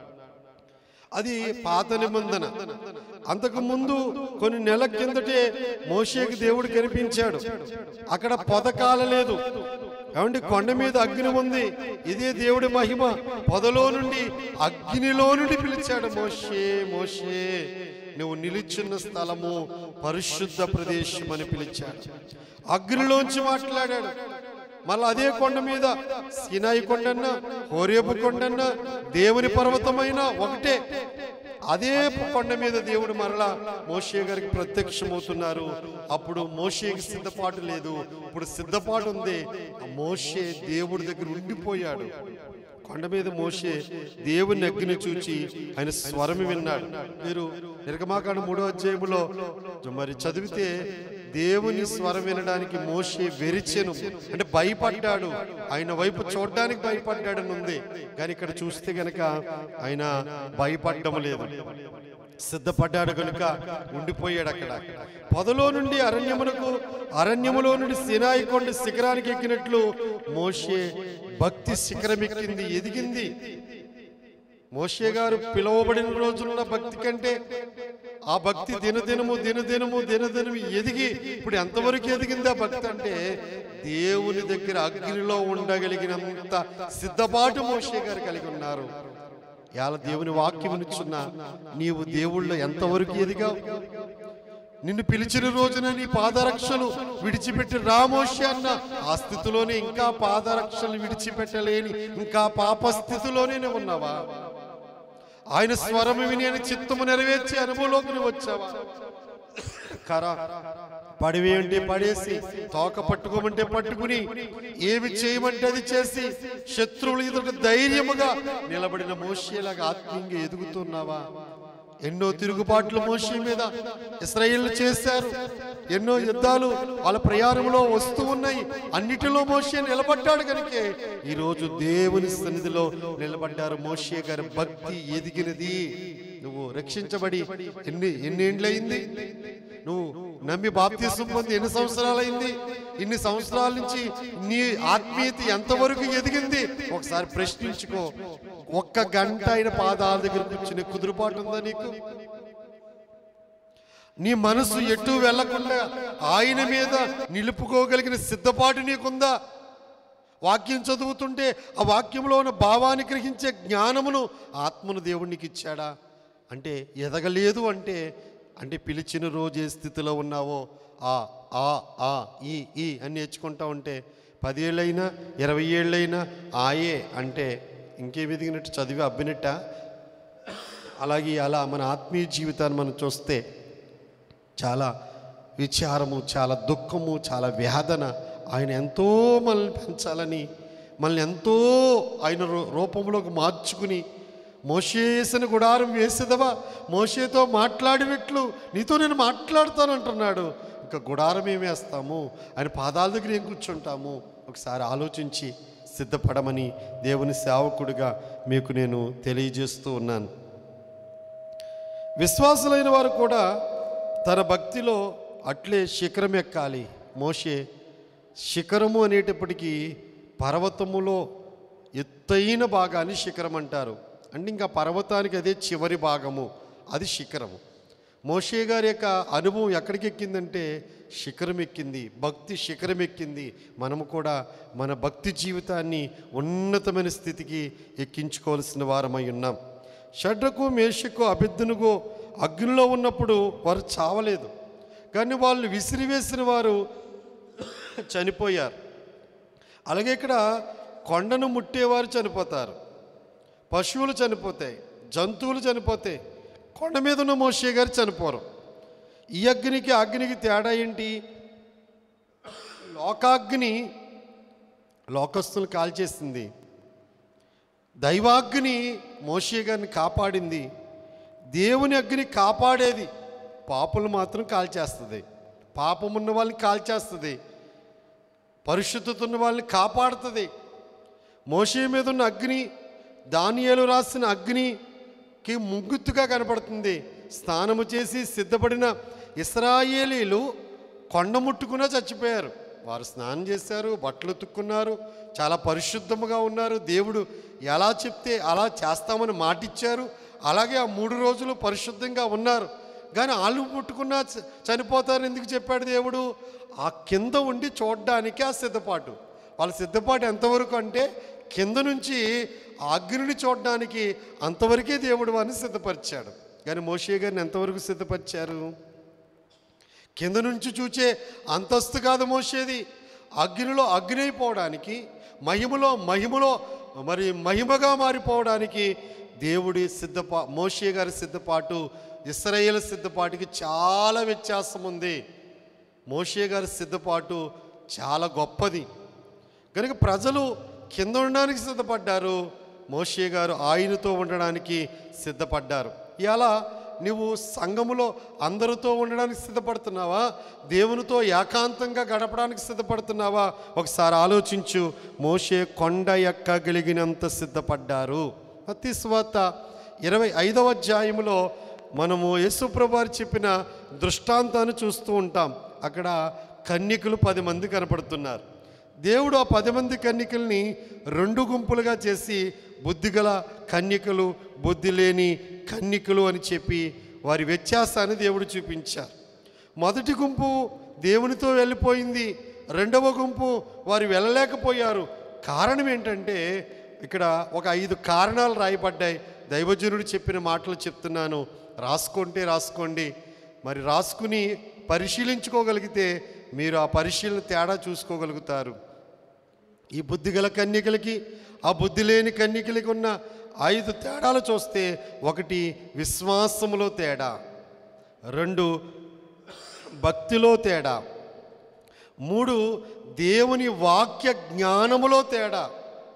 అది పాత నిబంధన అంతకు ముందు కొన్ని నెలల కిందటే మోషేకి దేవుడు కనిపించాడు అక్కడ పొదకాల లేదు ఏమండి కొండ మీద అగ్ని ఉంది ఇదే దేవుడి మహిమ పొదలో నుండి అగ్నిలో నుండి పిలిచాడు మోషే మోషే నువ్వు నిలిచున్న స్థలము పరిశుద్ధ ప్రదేశం అని పిలిచాడు అగ్నిలోంచి మాట్లాడాడు మళ్ళీ అదే కొండ మీద సినాయి కొండన్న హోరేబు కొండన్న దేవుని పర్వతమైన ఒకటే అదే కొండ మీద దేవుడు మరలా మోషే గారికి ప్రత్యక్షమవుతున్నారు అప్పుడు మోషేకి సిద్ధపాటు లేదు ఇప్పుడు సిద్ధపాటు ఉంది ఆ మోషే దేవుడి దగ్గర ఉండిపోయాడు కొండ మీద మోషే దేవుని అగ్ని చూచి ఆయన స్వరం విన్నాడు మీరు నిర్గమాకాండ మూడో అధ్యాయములో మరి చదివితే దేవుని స్వరం వినడానికి మోషే వెరిచెను అంటే భయపడ్డాడు ఆయన వైపు చూడడానికి భయపడ్డాడని ఉంది కానీ ఇక్కడ చూస్తే గనక ఆయన భయపడడం లేదు సిద్ధపడ్డాడు కనుక ఉండిపోయాడు అక్కడ పొదలో నుండి అరణ్యమునకు అరణ్యములో నుండి సినాయి కొండ శిఖరానికి ఎక్కినట్లు మోషే భక్తి శిఖరం ఎక్కింది ఎదిగింది మోషే గారు పిలువబడిన రోజులున్న భక్తి కంటే ఆ భక్తి దినదినము దినదినము దినదినము ఎదిగి ఇప్పుడు ఎంతవరకు ఎదిగింది ఆ భక్తి అంటే దేవుని దగ్గర అగ్నిలో ఉండగలిగినంత సిద్ధపాటు మోషే గారు కలిగి ఉన్నారు ఇవాళ దేవుని వాక్యం ఇచ్చున్న నీవు దేవుళ్ళో ఎంతవరకు ఎదిగావు నిన్ను పిలిచిన రోజున నీ పాదరక్షలు విడిచిపెట్టి రామోషి అన్న ఆ స్థితిలోనే ఇంకా పాదరక్షలు విడిచిపెట్టలేని ఇంకా పాప స్థితిలోనే నువ్వు ఉన్నావా ఆయన స్వరము విని ఆయన చిత్తము నెరవేర్చి అనుభవంలోకి నువ్వు వచ్చావా కర పడివేయంటే పడేసి తోక పట్టుకోమంటే పట్టుకుని ఏమి చేయమంటే అది చేసి శత్రువులు ఎదుట ధైర్యముగా నిలబడిన మోషేలాగా ఆత్మీయంగా ఎదుగుతున్నావా ఎన్నో తిరుగుబాట్లు మోషే మీద ఇస్రాయేల్ చేశారు ఎన్నో యుద్ధాలు వాళ్ళ ప్రయాణంలో వస్తూ ఉన్నాయి అన్నిటిలో మోషే నిలబడ్డాడు కనుకే ఈరోజు దేవుని సన్నిధిలో నిలబడ్డారు మోషే గారి భక్తి ఎదిగినది నువ్వు రక్షించబడి ఎన్ని ఎన్నేండ్లయింది నువ్వు నమ్మి బాప్తీసం పొంది ఎన్ని సంవత్సరాలైంది ఇన్ని సంవత్సరాల నుంచి నీ ఆత్మీయత ఎంతవరకు ఎదిగింది ఒకసారి ప్రశ్నించుకో ఒక్క గంట అయిన పాదాల దగ్గర కూర్చుని కుదురుపాటు ఉందా నీకు నీ మనసు ఎటు వెళ్లకుండా ఆయన మీద నిలుపుకోగలిగిన సిద్ధపాటు నీకుందా వాక్యం చదువుతుంటే ఆ వాక్యంలో ఉన్న భావాన్ని గ్రహించే జ్ఞానమును ఆత్మను దేవునికి ఇచ్చాడా అంటే ఎదగలేదు అంటే అంటే పిలిచిన రోజు ఏ స్థితిలో ఉన్నావో ఆ ఆ ఆ ఈ ఈ అని నేర్చుకుంటా ఉంటే పదేళ్ళైనా ఇరవై ఏళ్ళైనా ఆయే అంటే ఇంకేం ఎదిగినట్టు చదివి అబ్బినట్ట అలాగే అలా మన ఆత్మీయ జీవితాన్ని మనం చూస్తే చాలా విచారము చాలా దుఃఖము చాలా వేదన ఆయన ఎంతో మనల్ని పెంచాలని మనల్ని ఎంతో ఆయన రూ- రూపంలోకి మార్చుకుని మోషేసిన గుడారం వేసేదవా మోషేతో మాట్లాడినట్లు నీతో నేను మాట్లాడతానంటున్నాడు ఇంకా గుడారం ఏం వేస్తాము ఆయన పాదాల దగ్గర ఏం కూర్చుంటాము ఒకసారి ఆలోచించి సిద్ధపడమని దేవుని సేవకుడిగా మీకు నేను తెలియజేస్తూ ఉన్నాను విశ్వాసులైన వారు కూడా తన భక్తిలో అట్లే శిఖరం ఎక్కాలి మోషే శిఖరము అనేటప్పటికీ పర్వతములో ఎత్తైన భాగాన్ని శిఖరం అంటారు అంటే ఇంకా పర్వతానికి అదే చివరి భాగము అది శిఖరము మోషే గారి యొక్క అనుభవం ఎక్కడికి ఎక్కిందంటే శిఖరం ఎక్కింది భక్తి శిఖరం ఎక్కింది మనము కూడా మన భక్తి జీవితాన్ని ఉన్నతమైన స్థితికి ఎక్కించుకోవాల్సిన వారమై ఉన్నాం షడ్రకు మేషకు అభిద్దునుగో అగ్నిలో ఉన్నప్పుడు వారు చావలేదు కానీ వాళ్ళు విసిరివేసిన వారు చనిపోయారు అలాగే ఇక్కడ కొండను ముట్టేవారు చనిపోతారు పశువులు చనిపోతాయి జంతువులు చనిపోతాయి కొండ మీద ఉన్న మోషే గారు చనిపోరు ఈ అగ్నికి ఆ అగ్నికి తేడా ఏంటి లోకాగ్ని లోకస్తులు కాల్చేసింది దైవాగ్ని మోషే గారిని కాపాడింది దేవుని అగ్ని కాపాడేది పాపులు మాత్రం కాల్చేస్తుంది పాపమున్న వాళ్ళని కాల్చేస్తుంది పరిశుద్ధత ఉన్న వాళ్ళని కాపాడుతుంది మోషే మీద ఉన్న అగ్ని దానియేలు రాసిన అగ్నికి ముగ్గుత్తుగా కనపడుతుంది స్నానము చేసి సిద్ధపడిన ఇస్రాయేలీలు కొండ ముట్టుకున్నా చచ్చిపోయారు వారు స్నానం చేశారు బట్టలు ఉతుక్కున్నారు చాలా పరిశుద్ధముగా ఉన్నారు దేవుడు ఎలా చెప్తే అలా చేస్తామని మాటిచ్చారు అలాగే ఆ మూడు రోజులు పరిశుద్ధంగా ఉన్నారు కానీ వాళ్ళు ముట్టుకున్నా చ- చనిపోతారు ఎందుకు చెప్పాడు దేవుడు ఆ కింద ఉండి చూడడానికి ఆ సిద్ధపాటు వాళ్ళ సిద్ధపాటు ఎంతవరకు అంటే కింద నుంచి ఆ అగ్నిని చూడడానికి అంతవరకే దేవుడు వారిని సిద్ధపరిచాడు కానీ మోషే గారిని ఎంతవరకు సిద్ధపరిచారు కింద నుంచి చూచే అంతస్తు కాదు మోసేది అగ్నిలో అగ్ని అయిపోవడానికి మహిమలో మహిమలో మరి మహిమగా మారిపోవడానికి దేవుడి సిద్ధపా మోషే గారి సిద్ధపాటు ఇస్రాయేల్ సిద్ధపాటుకి చాలా వ్యత్యాసం ఉంది మోషే గారి సిద్ధపాటు చాలా గొప్పది కనుక ప్రజలు కింద ఉండడానికి సిద్ధపడ్డారు మోషే గారు ఆయనతో ఉండడానికి సిద్ధపడ్డారు ఇలా నువ్వు సంఘములో అందరితో ఉండడానికి సిద్ధపడుతున్నావా దేవునితో ఏకాంతంగా గడపడానికి సిద్ధపడుతున్నావా ఒకసారి ఆలోచించు మోషే కొండ ఎక్కగలిగినంత సిద్ధపడ్డారు అతి స్వాత ఇరవై ఐదవ అధ్యాయంలో మనము యేసుప్రభు వారు చెప్పిన దృష్టాంతాన్ని చూస్తూ ఉంటాం అక్కడ కన్యకులు పది మంది కనపడుతున్నారు దేవుడు ఆ పది మంది కన్యకల్ని రెండు గుంపులుగా చేసి బుద్ధిగల కన్యకలు బుద్ధి లేని కన్యకలు అని చెప్పి వారి వ్యత్యాసాన్ని దేవుడు చూపించారు మొదటి గుంపు దేవునితో వెళ్ళిపోయింది రెండవ గుంపు వారు వెళ్ళలేకపోయారు కారణం ఏంటంటే ఇక్కడ ఒక ఐదు కారణాలు రాయబడ్డాయి దైవజనుడు చెప్పిన మాటలు చెప్తున్నాను రాసుకుంటే రాసుకోండి మరి రాసుకుని పరిశీలించుకోగలిగితే మీరు ఆ పరిశీలన తేడా చూసుకోగలుగుతారు ఈ బుద్ధిగల కన్యకలకి ఆ బుద్ధి లేని కన్యకలకి ఉన్న ఐదు తేడాలు చూస్తే ఒకటి విశ్వాసములో తేడా రెండు భక్తిలో తేడా మూడు దేవుని వాక్య జ్ఞానములో తేడా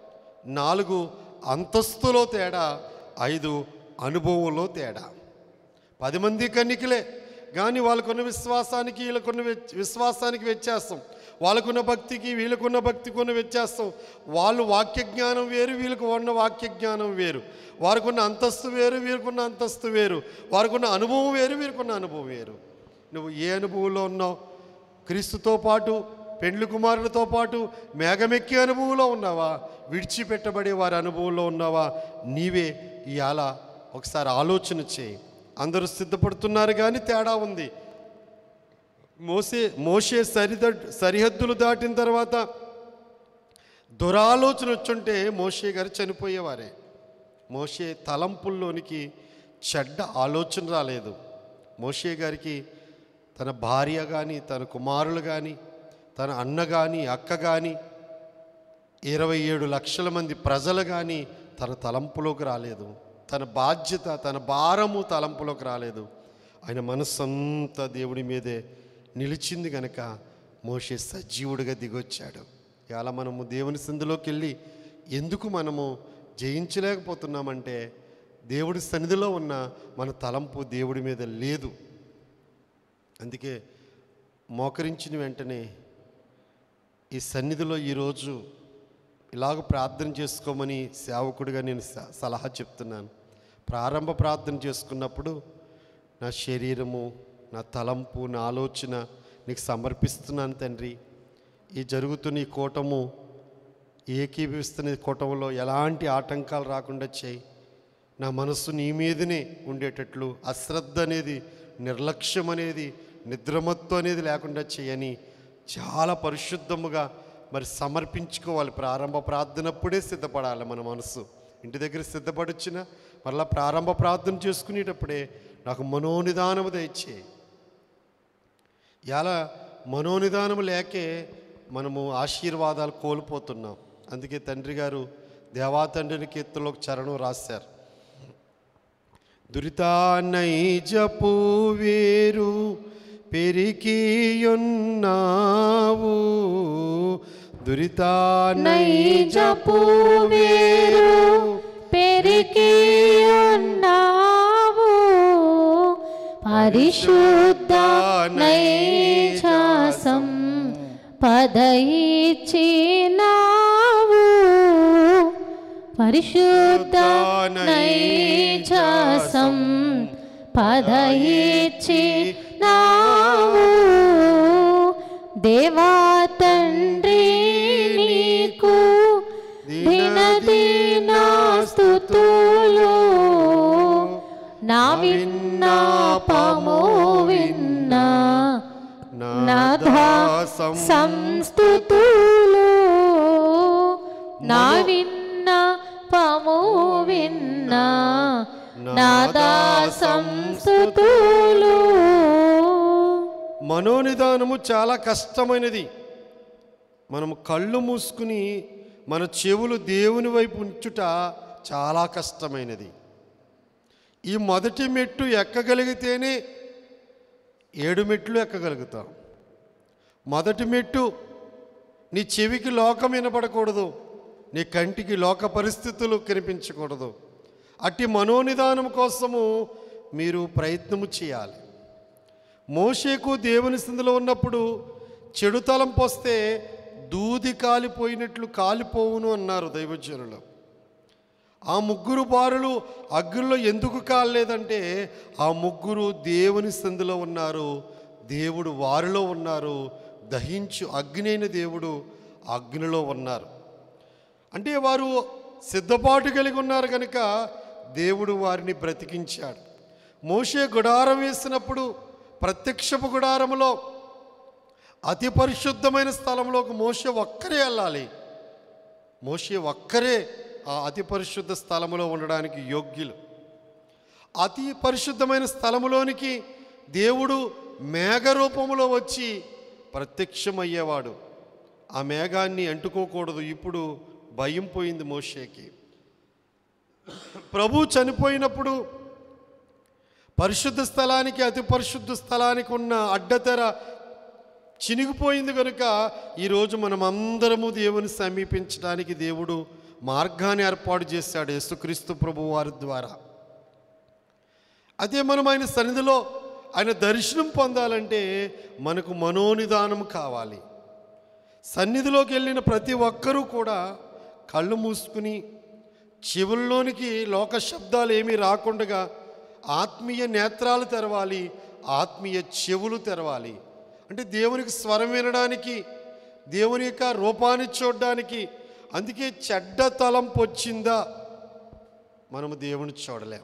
నాలుగు అంతస్తులో తేడా ఐదు అనుభవంలో తేడా పది మంది కన్నికలే కానీ వాళ్ళకున్న విశ్వాసానికి వీళ్ళకున్న వ్య- విశ్వాసానికి వ్యత్యాసం వాళ్ళకున్న భక్తికి వీళ్ళకున్న భక్తికి ఉన్న వ్యత్యాసం వాళ్ళు వాక్య జ్ఞానం వేరు వీళ్ళకు ఉన్న వాక్య జ్ఞానం వేరు వారికున్న అంతస్తు వేరు వీరికున్న అంతస్తు వేరు వారికున్న అనుభవం వేరు వీరికున్న అనుభవం వేరు నువ్వు ఏ అనుభవంలో ఉన్నావు క్రీస్తుతో పాటు పెండ్లి కుమారులతో పాటు మేఘమెక్కి అనుభవంలో ఉన్నావా విడిచిపెట్టబడే వారి అనుభవంలో ఉన్నావా నీవే ఇవాళ ఒకసారి ఆలోచన చేయి అందరూ సిద్ధపడుతున్నారు కానీ తేడా ఉంది మోసే మోసే సరిదడ్ సరిహద్దులు దాటిన తర్వాత దురాలోచన వచ్చుంటే మోషే గారు చనిపోయేవారే మోషే తలంపుల్లోనికి చెడ్డ ఆలోచన రాలేదు మోషే గారికి తన భార్య కానీ తన కుమారులు కానీ తన అన్న కానీ అక్క కానీ ఇరవై ఏడు లక్షల మంది ప్రజలు కానీ తన తలంపులోకి రాలేదు తన బాధ్యత తన భారము తలంపులోకి రాలేదు ఆయన మనస్సంతా దేవుడి మీదే నిలిచింది గనక మోషే సజీవుడిగా దిగొచ్చాడు ఇలా మనము దేవుని సందులోకి వెళ్ళి ఎందుకు మనము జయించలేకపోతున్నామంటే దేవుడి సన్నిధిలో ఉన్న మన తలంపు దేవుడి మీద లేదు అందుకే మోకరించిన వెంటనే ఈ సన్నిధిలో ఈరోజు ఇలాగ ప్రార్థన చేసుకోమని సేవకుడిగా నేను స- సలహా చెప్తున్నాను ప్రారంభ ప్రార్థన చేసుకున్నప్పుడు నా శరీరము నా తలంపు నా ఆలోచన నీకు సమర్పిస్తున్నాను తండ్రి ఈ జరుగుతున్న ఈ కూటము ఏకీభవిస్తున్న ఈ కూటములో ఎలాంటి ఆటంకాలు రాకుండా చేయి నా మనస్సు నీ మీదనే ఉండేటట్లు అశ్రద్ధ అనేది నిర్లక్ష్యం అనేది నిద్రమత్తు అనేది లేకుండా చేయని చాలా పరిశుద్ధముగా మరి సమర్పించుకోవాలి ప్రారంభ ప్రార్థనప్పుడే సిద్ధపడాలి మన మనసు ఇంటి దగ్గర సిద్ధపడొచ్చిన మరలా ప్రారంభ ప్రార్థన చేసుకునేటప్పుడే నాకు మనోనిదానము దయచేయి ఇలా మనోనిదానం లేకే మనము ఆశీర్వాదాలు కోల్పోతున్నాం అందుకే తండ్రి గారు దేవా తండ్రిని కీర్తనలో ఒక చరణం రాశారు దురితానైజపు వేరు పెరికియున్నావు దురితానైజపు నైజపు వేరు పెరికి ఉన్నావు పరిశుద్ధ నైజాసం పదయిచ్చినావు పరిశుద్ధ నైజాసం పదయిచ్చినావు దేవా తండ్రి నీకు దినదిన స్థుతులు నా విన్నాపము విన్నా నాథా సంస్థుతులు నా విన్న పము విన్నా నాదా సంస్థుతులు మనోనిదానము చాలా కష్టమైనది మనం కళ్ళు మూసుకుని మన చెవులు దేవుని వైపు ఉంచుట చాలా కష్టమైనది ఈ మొదటి మెట్టు ఎక్కగలిగితేనే ఏడు మెట్లు ఎక్కగలుగుతాం మొదటి మెట్టు నీ చెవికి లోకం వినపడకూడదు నీ కంటికి లోక పరిస్థితులు కనిపించకూడదు అట్టి మనోనిదానం కోసము మీరు ప్రయత్నము చేయాలి మోషేకు దేవుని స్థితిలో ఉన్నప్పుడు చెడు తలంపు వస్తే దూది కాలిపోయినట్లు కాలిపోవును అన్నారు దైవజనులు ఆ ముగ్గురు బారులు అగ్నిలో ఎందుకు కాలేదంటే ఆ ముగ్గురు దేవుని సందులో ఉన్నారు దేవుడు వారిలో ఉన్నారు దహించు అగ్ని అయిన దేవుడు ఆ అగ్నిలో ఉన్నారు అంటే వారు సిద్ధపాటు కలిగి ఉన్నారు కనుక దేవుడు వారిని బ్రతికించాడు మోషే గుడారం వేసినప్పుడు ప్రత్యక్షపు గుడారములో అతి పరిశుద్ధమైన స్థలంలోకి మోషే ఒక్కరే వెళ్ళాలి మోషే ఒక్కరే ఆ అతి పరిశుద్ధ స్థలములో ఉండడానికి యోగ్యులు అతి పరిశుద్ధమైన స్థలములోనికి దేవుడు మేఘ రూపములో వచ్చి ప్రత్యక్షమయ్యేవాడు ఆ మేఘాన్ని అంటుకోకూడదు ఇప్పుడు భయం పోయింది మోషేకి ప్రభు చనిపోయినప్పుడు పరిశుద్ధ స్థలానికి అతి పరిశుద్ధ స్థలానికి ఉన్న అడ్డతెర చినిగిపోయింది కనుక ఈరోజు మనం అందరము దేవుని సమీపించడానికి దేవుడు మార్గాన్ని ఏర్పాటు చేశాడు యేసుక్రీస్తు ప్రభు వారి ద్వారా అదే మనం ఆయన సన్నిధిలో ఆయన దర్శనం పొందాలంటే మనకు మనోనిదానం కావాలి సన్నిధిలోకి వెళ్ళిన ప్రతి ఒక్కరూ కూడా కళ్ళు మూసుకుని చెవుల్లోనికి లోక శబ్దాలు ఏమీ రాకుండా ఆత్మీయ నేత్రాలు తెరవాలి ఆత్మీయ చెవులు తెరవాలి అంటే దేవునికి స్వరం వినడానికి దేవుని యొక్క రూపాన్ని చూడడానికి అందుకే చెడ్డ తలంపు వచ్చిందా మనము దేవుని చూడలేం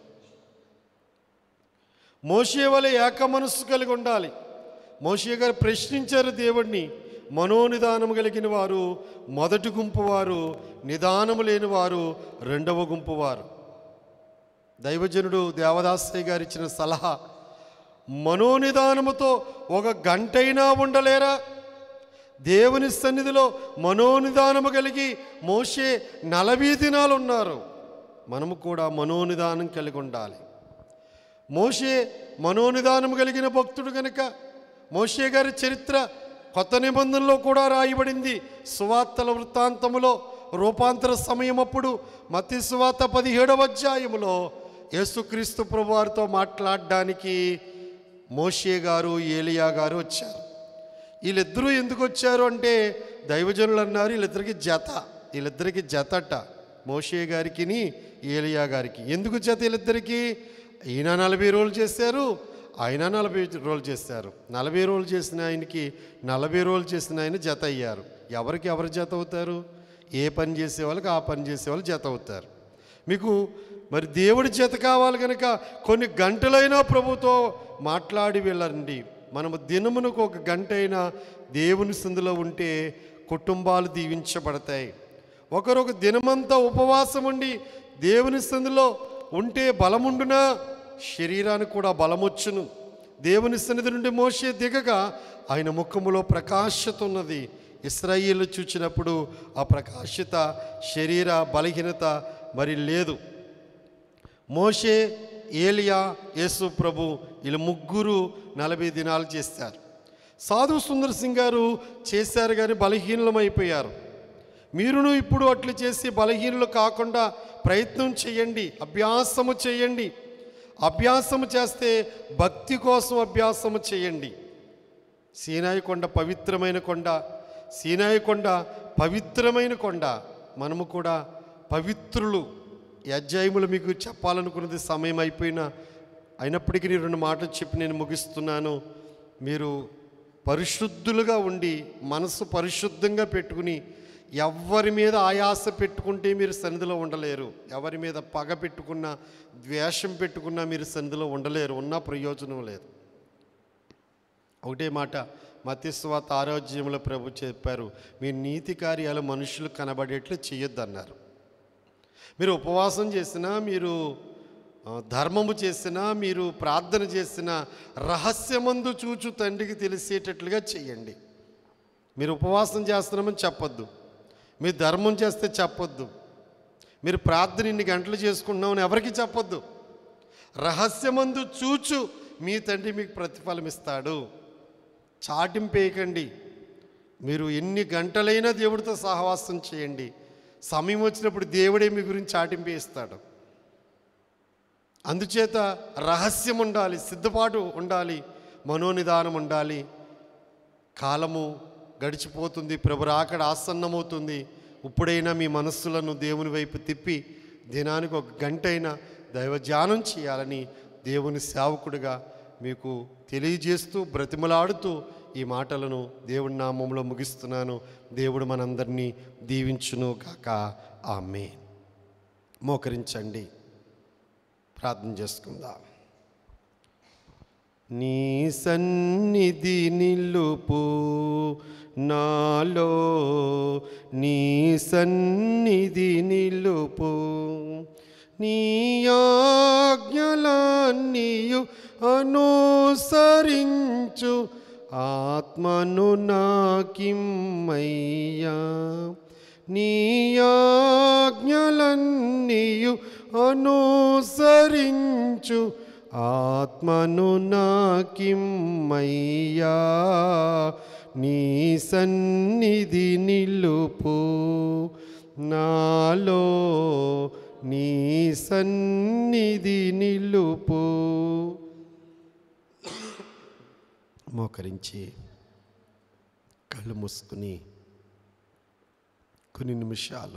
మోషే వలె ఏక మనస్సు కలిగి ఉండాలి మోషే గారు ప్రశ్నించారు దేవుణ్ణి మనోనిదానము కలిగిన వారు మొదటి గుంపు వారు నిదానము లేని వారు రెండవ గుంపు వారు దైవజనుడు దేవదాసయ్య గారు ఇచ్చిన సలహా మనోనిదానముతో ఒక గంటైనా ఉండలేరా దేవుని సన్నిధిలో మనోనిదానము కలిగి మోసే నలభై దినాలు ఉన్నారు మనము కూడా మనోనిదానం కలిగి ఉండాలి మోషే మనోనిదానం కలిగిన భక్తుడు కనుక మోషే గారి చరిత్ర కొత్త నిబంధనలో కూడా రాయబడింది సువార్తల వృత్తాంతములో రూపాంతర సమయం అప్పుడు మతి సువార్త పదిహేడవ అధ్యాయములో యేసుక్రీస్తు ప్రభువారితో మాట్లాడడానికి మోషే గారు ఏలియా గారు వచ్చారు వీళ్ళిద్దరూ ఎందుకు వచ్చారు అంటే దైవజనులు అన్నారు వీళ్ళిద్దరికి జత వీళ్ళిద్దరికి జతట మోషే గారికి ఏలియా గారికి ఎందుకు జత వీళ్ళిద్దరికి ఈయన నలభై రోజులు చేశారు ఆయన నలభై రోజులు చేశారు నలభై రోజులు చేసిన ఆయనకి నలభై రోజులు చేసిన ఆయన జత అయ్యారు ఎవరికి ఎవరు జత అవుతారు ఏ పని చేసే వాళ్ళకి ఆ పని చేసే వాళ్ళు జత అవుతారు మీకు మరి దేవుడి చేత కావాలి కనుక కొన్ని గంటలైనా ప్రభుతో మాట్లాడి వెళ్ళండి మనము దినమునకు ఒక గంట అయినా దేవుని సందులో ఉంటే కుటుంబాలు దీవించబడతాయి ఒకరొక దినమంతా ఉపవాసం ఉండి దేవుని సందులో ఉంటే బలముండునా శరీరానికి కూడా బలమొచ్చును దేవుని సన్నిధి నుండి మోసే దిగగా ఆయన ముఖములో ప్రకాశత ఉన్నది ఇస్రాయిల్ చూచినప్పుడు ఆ ప్రకాశత శరీర బలహీనత మరి లేదు మోషే ఏలియా యేసు ప్రభు వీళ్ళు ముగ్గురు నలభై దినాలు చేశారు సాధు సుందర్ సింగ్ గారు చేశారు కానీ బలహీనమైపోయారు మీరును ఇప్పుడు అట్లు చేసి బలహీనులు కాకుండా ప్రయత్నం చేయండి అభ్యాసము చేయండి అభ్యాసము చేస్తే భక్తి కోసం అభ్యాసము చేయండి సీనాయి కొండ పవిత్రమైన కొండ సీనాయి కొండ పవిత్రమైన కొండ మనము కూడా పవిత్రులు ఈ అధ్యాయములు మీకు చెప్పాలనుకున్నది సమయం అయిపోయినా అయినప్పటికీ నేను రెండు మాటలు చెప్పి నేను ముగిస్తున్నాను మీరు పరిశుద్ధులుగా ఉండి మనసు పరిశుద్ధంగా పెట్టుకుని ఎవరి మీద ఆయాస పెట్టుకుంటే మీరు సన్నిధిలో ఉండలేరు ఎవరి మీద పగ పెట్టుకున్నా ద్వేషం పెట్టుకున్నా మీరు సన్నిధిలో ఉండలేరు ఉన్న ప్రయోజనం లేదు ఒకటే మాట మత్స్వాత ఆరోగ్యంలో ప్రభు చెప్పారు మీ నీతి కార్యాలు మనుషులు కనబడేట్లు చేయొద్దన్నారు మీరు ఉపవాసం చేసినా మీరు ఆ, ధర్మము చేసినా మీరు ప్రార్థన చేసినా రహస్యమందు చూచు తండ్రికి తెలిసేటట్లుగా చేయండి మీరు ఉపవాసం చేస్తున్నామని చెప్పొద్దు మీరు ధర్మం చేస్తే చెప్పొద్దు మీరు ప్రార్థన ఇన్ని గంటలు చేసుకుంటున్నామని ఎవరికి చెప్పొద్దు రహస్యమందు చూచు మీ తండ్రి మీకు ప్రతిఫలం ఇస్తాడు చాటింపేయకండి మీరు ఎన్ని గంటలైనా దేవుడితో సహవాసం చేయండి సమయం వచ్చినప్పుడు దేవుడే మీ గురించి చాటింపేస్తాడు అందుచేత రహస్యం ఉండాలి సిద్ధపాటు ఉండాలి మనోనిదానం ఉండాలి కాలము గడిచిపోతుంది ప్రభు రాకడ ఆసన్నమవుతుంది ఇప్పుడైనా మీ మనస్సులను దేవుని వైపు తిప్పి దినానికి ఒక గంట అయినా దైవధ్యానం చేయాలని దేవుని సేవకుడిగా మీకు తెలియజేస్తూ బ్రతిమలాడుతూ ఈ మాటలను దేవుడి నామంలో ముగిస్తున్నాను దేవుడు మనందరినీ దీవించును కాక ఆమె మోకరించండి ప్రార్థన చేసుకుందాం నీ సన్నిధి నిలుపు నాలో నీ సన్నిధి నిలుపు నీ ఆజ్ఞలన్నీయు అనుసరించు ఆత్మను నాకిమ్మయ్యా నీ ఆజ్ఞలన్నీయు అనుసరించు ఆత్మను నాకిమ్మయ్యా నీ సన్నిధి నిలుపు నాలో నీ సన్నిధి నిలుపు మోకరించి కళ్ళు మూసుకుని కొన్ని నిమిషాలు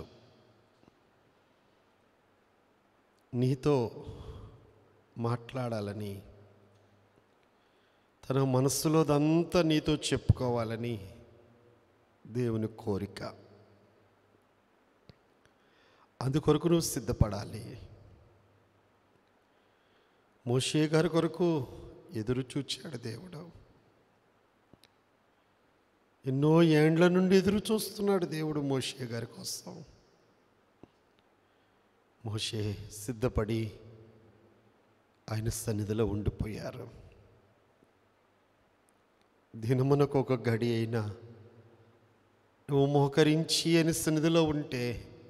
నీతో మాట్లాడాలని తన మనస్సులోదంతా నీతో చెప్పుకోవాలని దేవుని కోరిక అందుకొరకు నువ్వు సిద్ధపడాలి మోషే గారి కొరకు ఎదురు చూచాడు దేవుడు ఎన్నో ఏండ్ల నుండి ఎదురు చూస్తున్నాడు దేవుడు మోషే గారి కోసం మోషే సిద్ధపడి ఆయన సన్నిధిలో ఉండిపోయారు దినమునకు ఒక గడి అయినా నువ్వు మోకరించి అని సన్నిధిలో ఉంటే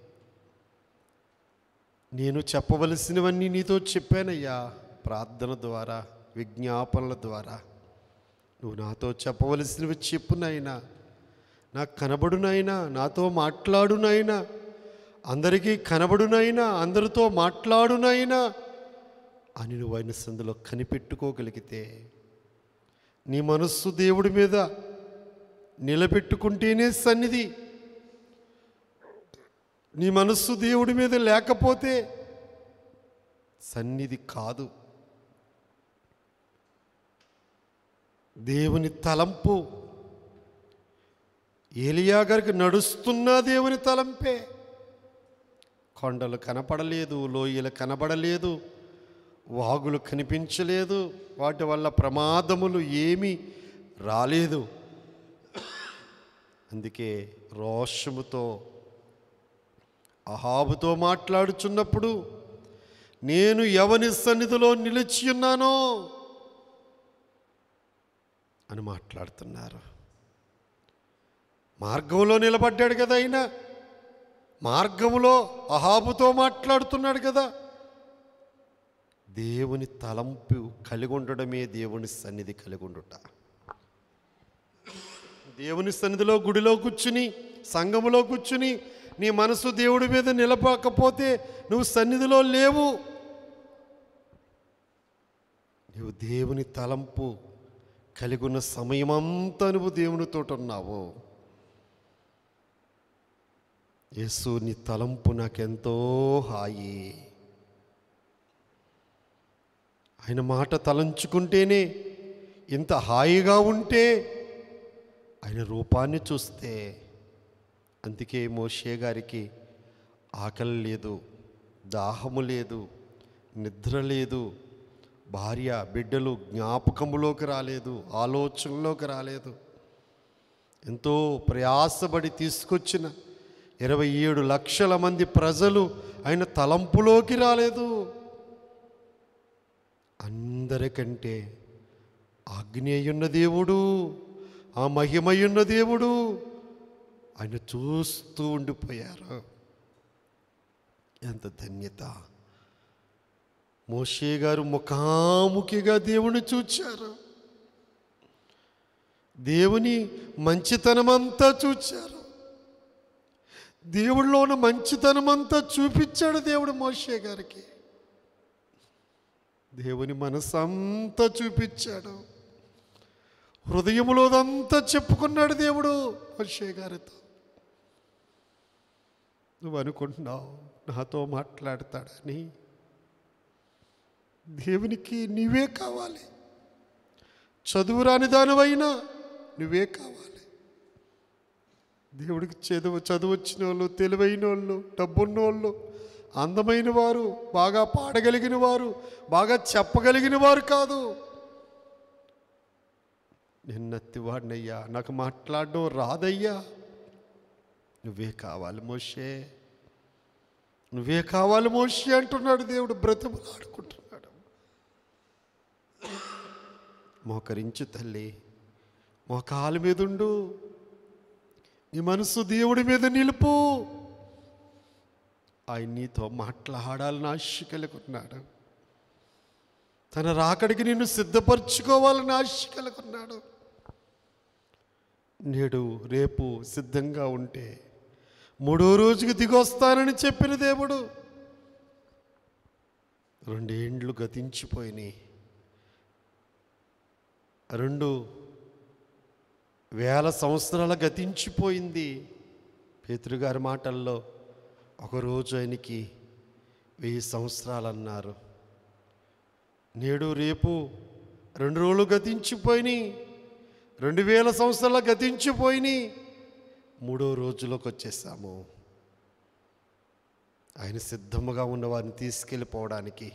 నేను చెప్పవలసినవన్నీ నీతో చెప్పానయ్యా ప్రార్థన ద్వారా విజ్ఞాపనల ద్వారా నువ్వు నాతో చెప్పవలసినవి చెప్పు నాయనా నాకు కనబడునైనా నాతో మాట్లాడునైనా అందరికీ కనబడునైనా అందరితో మాట్లాడునైనా అని నువ్వు ఆయన సందులో కనిపెట్టుకోగలిగితే నీ మనస్సు దేవుడి మీద నిలబెట్టుకుంటేనే సన్నిధి నీ మనస్సు దేవుడి మీద లేకపోతే సన్నిధి కాదు దేవుని తలంపు ఏలియా గారికి నడుస్తున్న దేవుని తలంపే కొండలు కనపడలేదు లోయలు కనబడలేదు వాగులు కనిపించలేదు వాటి వల్ల ప్రమాదములు ఏమీ రాలేదు అందుకే రోషముతో అహాబుతో మాట్లాడుచున్నప్పుడు నేను ఎవని సన్నిధిలో నిలిచి ఉన్నానో అని మాట్లాడుతున్నారు మార్గంలో నిలబడ్డాడు కదా ఆయన మార్గములో అహాబుతో మాట్లాడుతున్నాడు కదా దేవుని తలంపు కలిగి ఉండడమే దేవుని సన్నిధి కలిగి ఉండుట దేవుని సన్నిధిలో గుడిలో కూర్చుని సంఘములో కూర్చుని నీ మనసు దేవుడి మీద నిలపకపోతే నువ్వు సన్నిధిలో లేవు నువ్వు దేవుని తలంపు కలిగి ఉన్న సమయమంతా నువ్వు దేవునితో ఉన్నావు యేసు నీ తలంపు నాకెంతో హాయి ఆయన మాట తలంచుకుంటేనే ఇంత హాయిగా ఉంటే ఆయన రూపాన్ని చూస్తే అందుకే మోషే గారికి ఆకలి లేదు దాహము లేదు నిద్ర లేదు భార్య బిడ్డలు జ్ఞాపకములోకి రాలేదు ఆలోచనలోకి రాలేదు ఎంతో ప్రయాసపడి తీసుకొచ్చిన ఇరవై ఏడు లక్షల మంది ప్రజలు ఆయన తలంపులోకి రాలేదు అందరికంటే ఆజ్ఞేయున్న దేవుడు ఆ మహిమయున్న దేవుడు ఆయన చూస్తూ ఉండిపోయారు ఎంత ధన్యత మోషే గారు ముఖాముఖిగా దేవుని చూచారు దేవుని మంచితనమంతా చూచారు దేవుడిలో ఉన్న మంచితనమంతా చూపించాడు దేవుడు మోషే గారికి దేవుని మనసంతా చూపించాడు హృదయములోదంతా చెప్పుకున్నాడు దేవుడు మోషే గారితో నువ్వు అనుకుంటున్నావు నాతో మాట్లాడతాడని దేవునికి నీవే కావాలి చదువు రాని దానివైనా నువ్వే కావాలి దేవుడికి చదువు చదువు వచ్చిన వాళ్ళు తెలివైన వాళ్ళు డబ్బున్న వాళ్ళు అందమైన వారు బాగా పాడగలిగిన వారు బాగా చెప్పగలిగిన వారు కాదు నిన్నత్తివాడినయ్యా నాకు మాట్లాడడం రాదయ్యా నువ్వే కావాలి మోషే నువ్వే కావాలి మోషే అంటున్నాడు దేవుడు బ్రతిమలాడుకుంటున్నాడు మోకరించు తల్లి మోకాలు మీద ఉండు నీ మనసు దేవుడి మీద నిలుపు ఆయన నీతో మాట్లాడాలని ఆశ కలుగున్నాడు తన రాకడికి నిన్ను సిద్ధపరచుకోవాలని ఆశ కలుగున్నాడు నేడు రేపు సిద్ధంగా ఉంటే మూడో రోజుకి దిగొస్తానని చెప్పిన దేవుడు రెండేండ్లు గతించిపోయినాయి రెండు వేల సంవత్సరాల గతించిపోయింది పేతురుగారి మాటల్లో ఒకరోజు ఆయనకి వెయ్యి సంవత్సరాలు అన్నారు నేడు రేపు రెండు రోజులు గతించిపోయినాయి రెండు వేల సంవత్సరాలు గతించిపోయినాయి మూడో రోజులోకి వచ్చేసాము ఆయన సిద్ధముగా ఉన్న వారిని తీసుకెళ్ళిపోవడానికి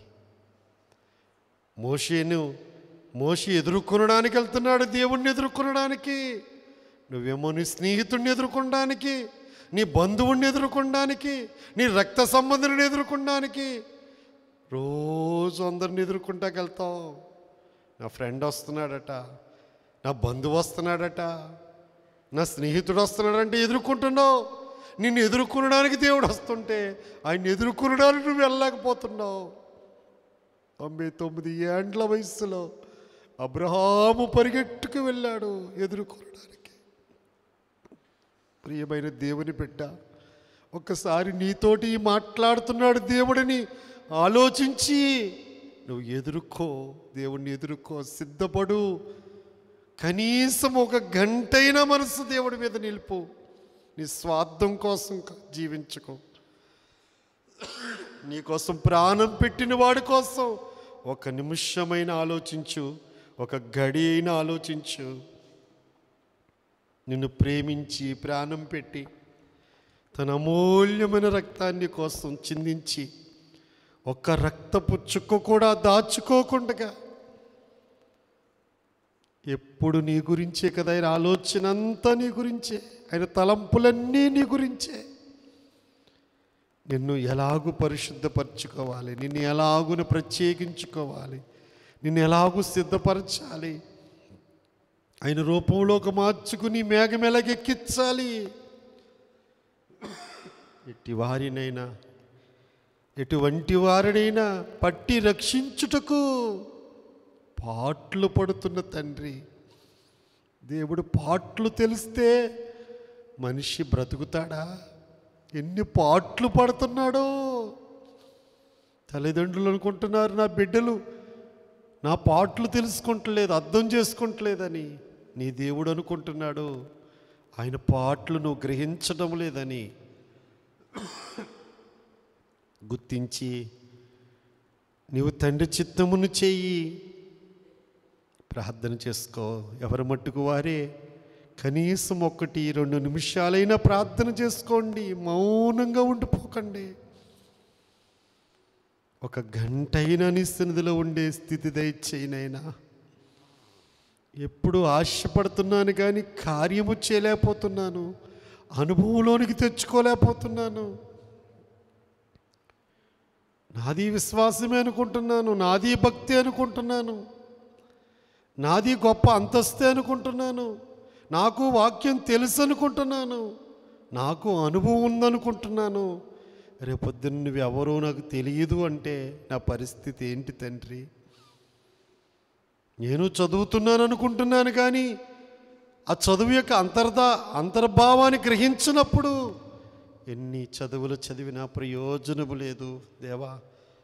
మోషేను మోషి ఎదుర్కొనడానికి వెళ్తున్నాడు దేవుణ్ణి ఎదుర్కొనడానికి నువ్వేమో నీ స్నేహితుడిని ఎదుర్కొనడానికి నీ బంధువుణ్ణి ఎదుర్కొనడానికి నీ రక్త సంబంధుని ఎదుర్కొనడానికి రోజు అందరిని ఎదుర్కొంటాకి వెళ్తావు నా ఫ్రెండ్ వస్తున్నాడట నా బంధువు వస్తున్నాడట నా స్నేహితుడు వస్తున్నాడంటే ఎదుర్కొంటున్నావు నిన్ను ఎదుర్కొనడానికి దేవుడు వస్తుంటే ఆయన ఎదుర్కొనడానికి నువ్వు వెళ్ళలేకపోతున్నావు తొంభై తొమ్మిది ఏండ్ల వయసులో అబ్రహాము పరిగెట్టుకు వెళ్ళాడు ఎదుర్కొనడానికి ప్రియమైన దేవుని బిడ్డ ఒక్కసారి నీతోటి మాట్లాడుతున్నాడు దేవుడిని ఆలోచించి నువ్వు ఎదుర్కో దేవుణ్ణి ఎదుర్కో సిద్ధపడు కనీసం ఒక గంటైనా మనసు దేవుడి మీద నిలుపు నీ స్వార్థం కోసం క- జీవించుకో నీ కోసం ప్రాణం పెట్టిన వాడి కోసం ఒక నిమిషమైన ఆలోచించు ఒక గడి అయినా ఆలోచించు నిన్ను ప్రేమించి ప్రాణం పెట్టి తన అమూల్యమైన రక్తాన్ని కోసం చిందించి ఒక్క రక్తపు చుక్క కూడా దాచుకోకుండా ఎప్పుడు నీ గురించే కదా ఆయన ఆలోచన అంతా నీ గురించే ఆయన తలంపులన్నీ నీ గురించే నిన్ను ఎలాగూ పరిశుద్ధపరచుకోవాలి నిన్ను ఎలాగున ప్రత్యేకించుకోవాలి నిన్ను ఎలాగూ సిద్ధపరచాలి ఆయన రూపంలోకి మార్చుకుని మేఘం ఎలాగెక్కించాలి ఎట్టి వారినైనా ఎటువంటి వారినైనా పట్టి రక్షించుటకు పాట్లు పడుతున్న తండ్రి దేవుడు పాట్లు తెలిస్తే మనిషి బ్రతుకుతాడా ఎన్ని పాట్లు పడుతున్నాడో తల్లిదండ్రులు అనుకుంటున్నారు నా బిడ్డలు నా పాటలు తెలుసుకుంటలేదు అర్థం చేసుకుంటలేదని నీ దేవుడు అనుకుంటున్నాడు ఆయన పాటలు నువ్వు గ్రహించడం లేదని గుర్తించి నీవు తండ్రి చిత్తమును చెయ్యి ప్రార్థన చేసుకో ఎవరి మట్టుకు వారే కనీసం ఒకటి రెండు నిమిషాలైనా ప్రార్థన చేసుకోండి మౌనంగా ఉండిపోకండి ఒక గంట అయినా నీ సన్నిధిలో ఉండే స్థితి దయచేయనైనా ఎప్పుడు ఆశపడుతున్నాను కానీ కార్యము చేయలేకపోతున్నాను అనుభవంలోనికి తెచ్చుకోలేకపోతున్నాను నాది విశ్వాసమే అనుకుంటున్నాను నాది భక్తి అనుకుంటున్నాను నాది గొప్ప అంతస్తే అనుకుంటున్నాను నాకు వాక్యం తెలుసు అనుకుంటున్నాను నాకు అనుభవం ఉందనుకుంటున్నాను రేపొద్దున నువ్వు ఎవరో నాకు తెలియదు అంటే నా పరిస్థితి ఏంటి తండ్రి నేను చదువుతున్నాను అనుకుంటున్నాను కానీ ఆ చదువు యొక్క అంతర్దా అంతర్భావాన్ని గ్రహించినప్పుడు ఎన్ని చదువులు చదివినా ప్రయోజనము లేదు దేవా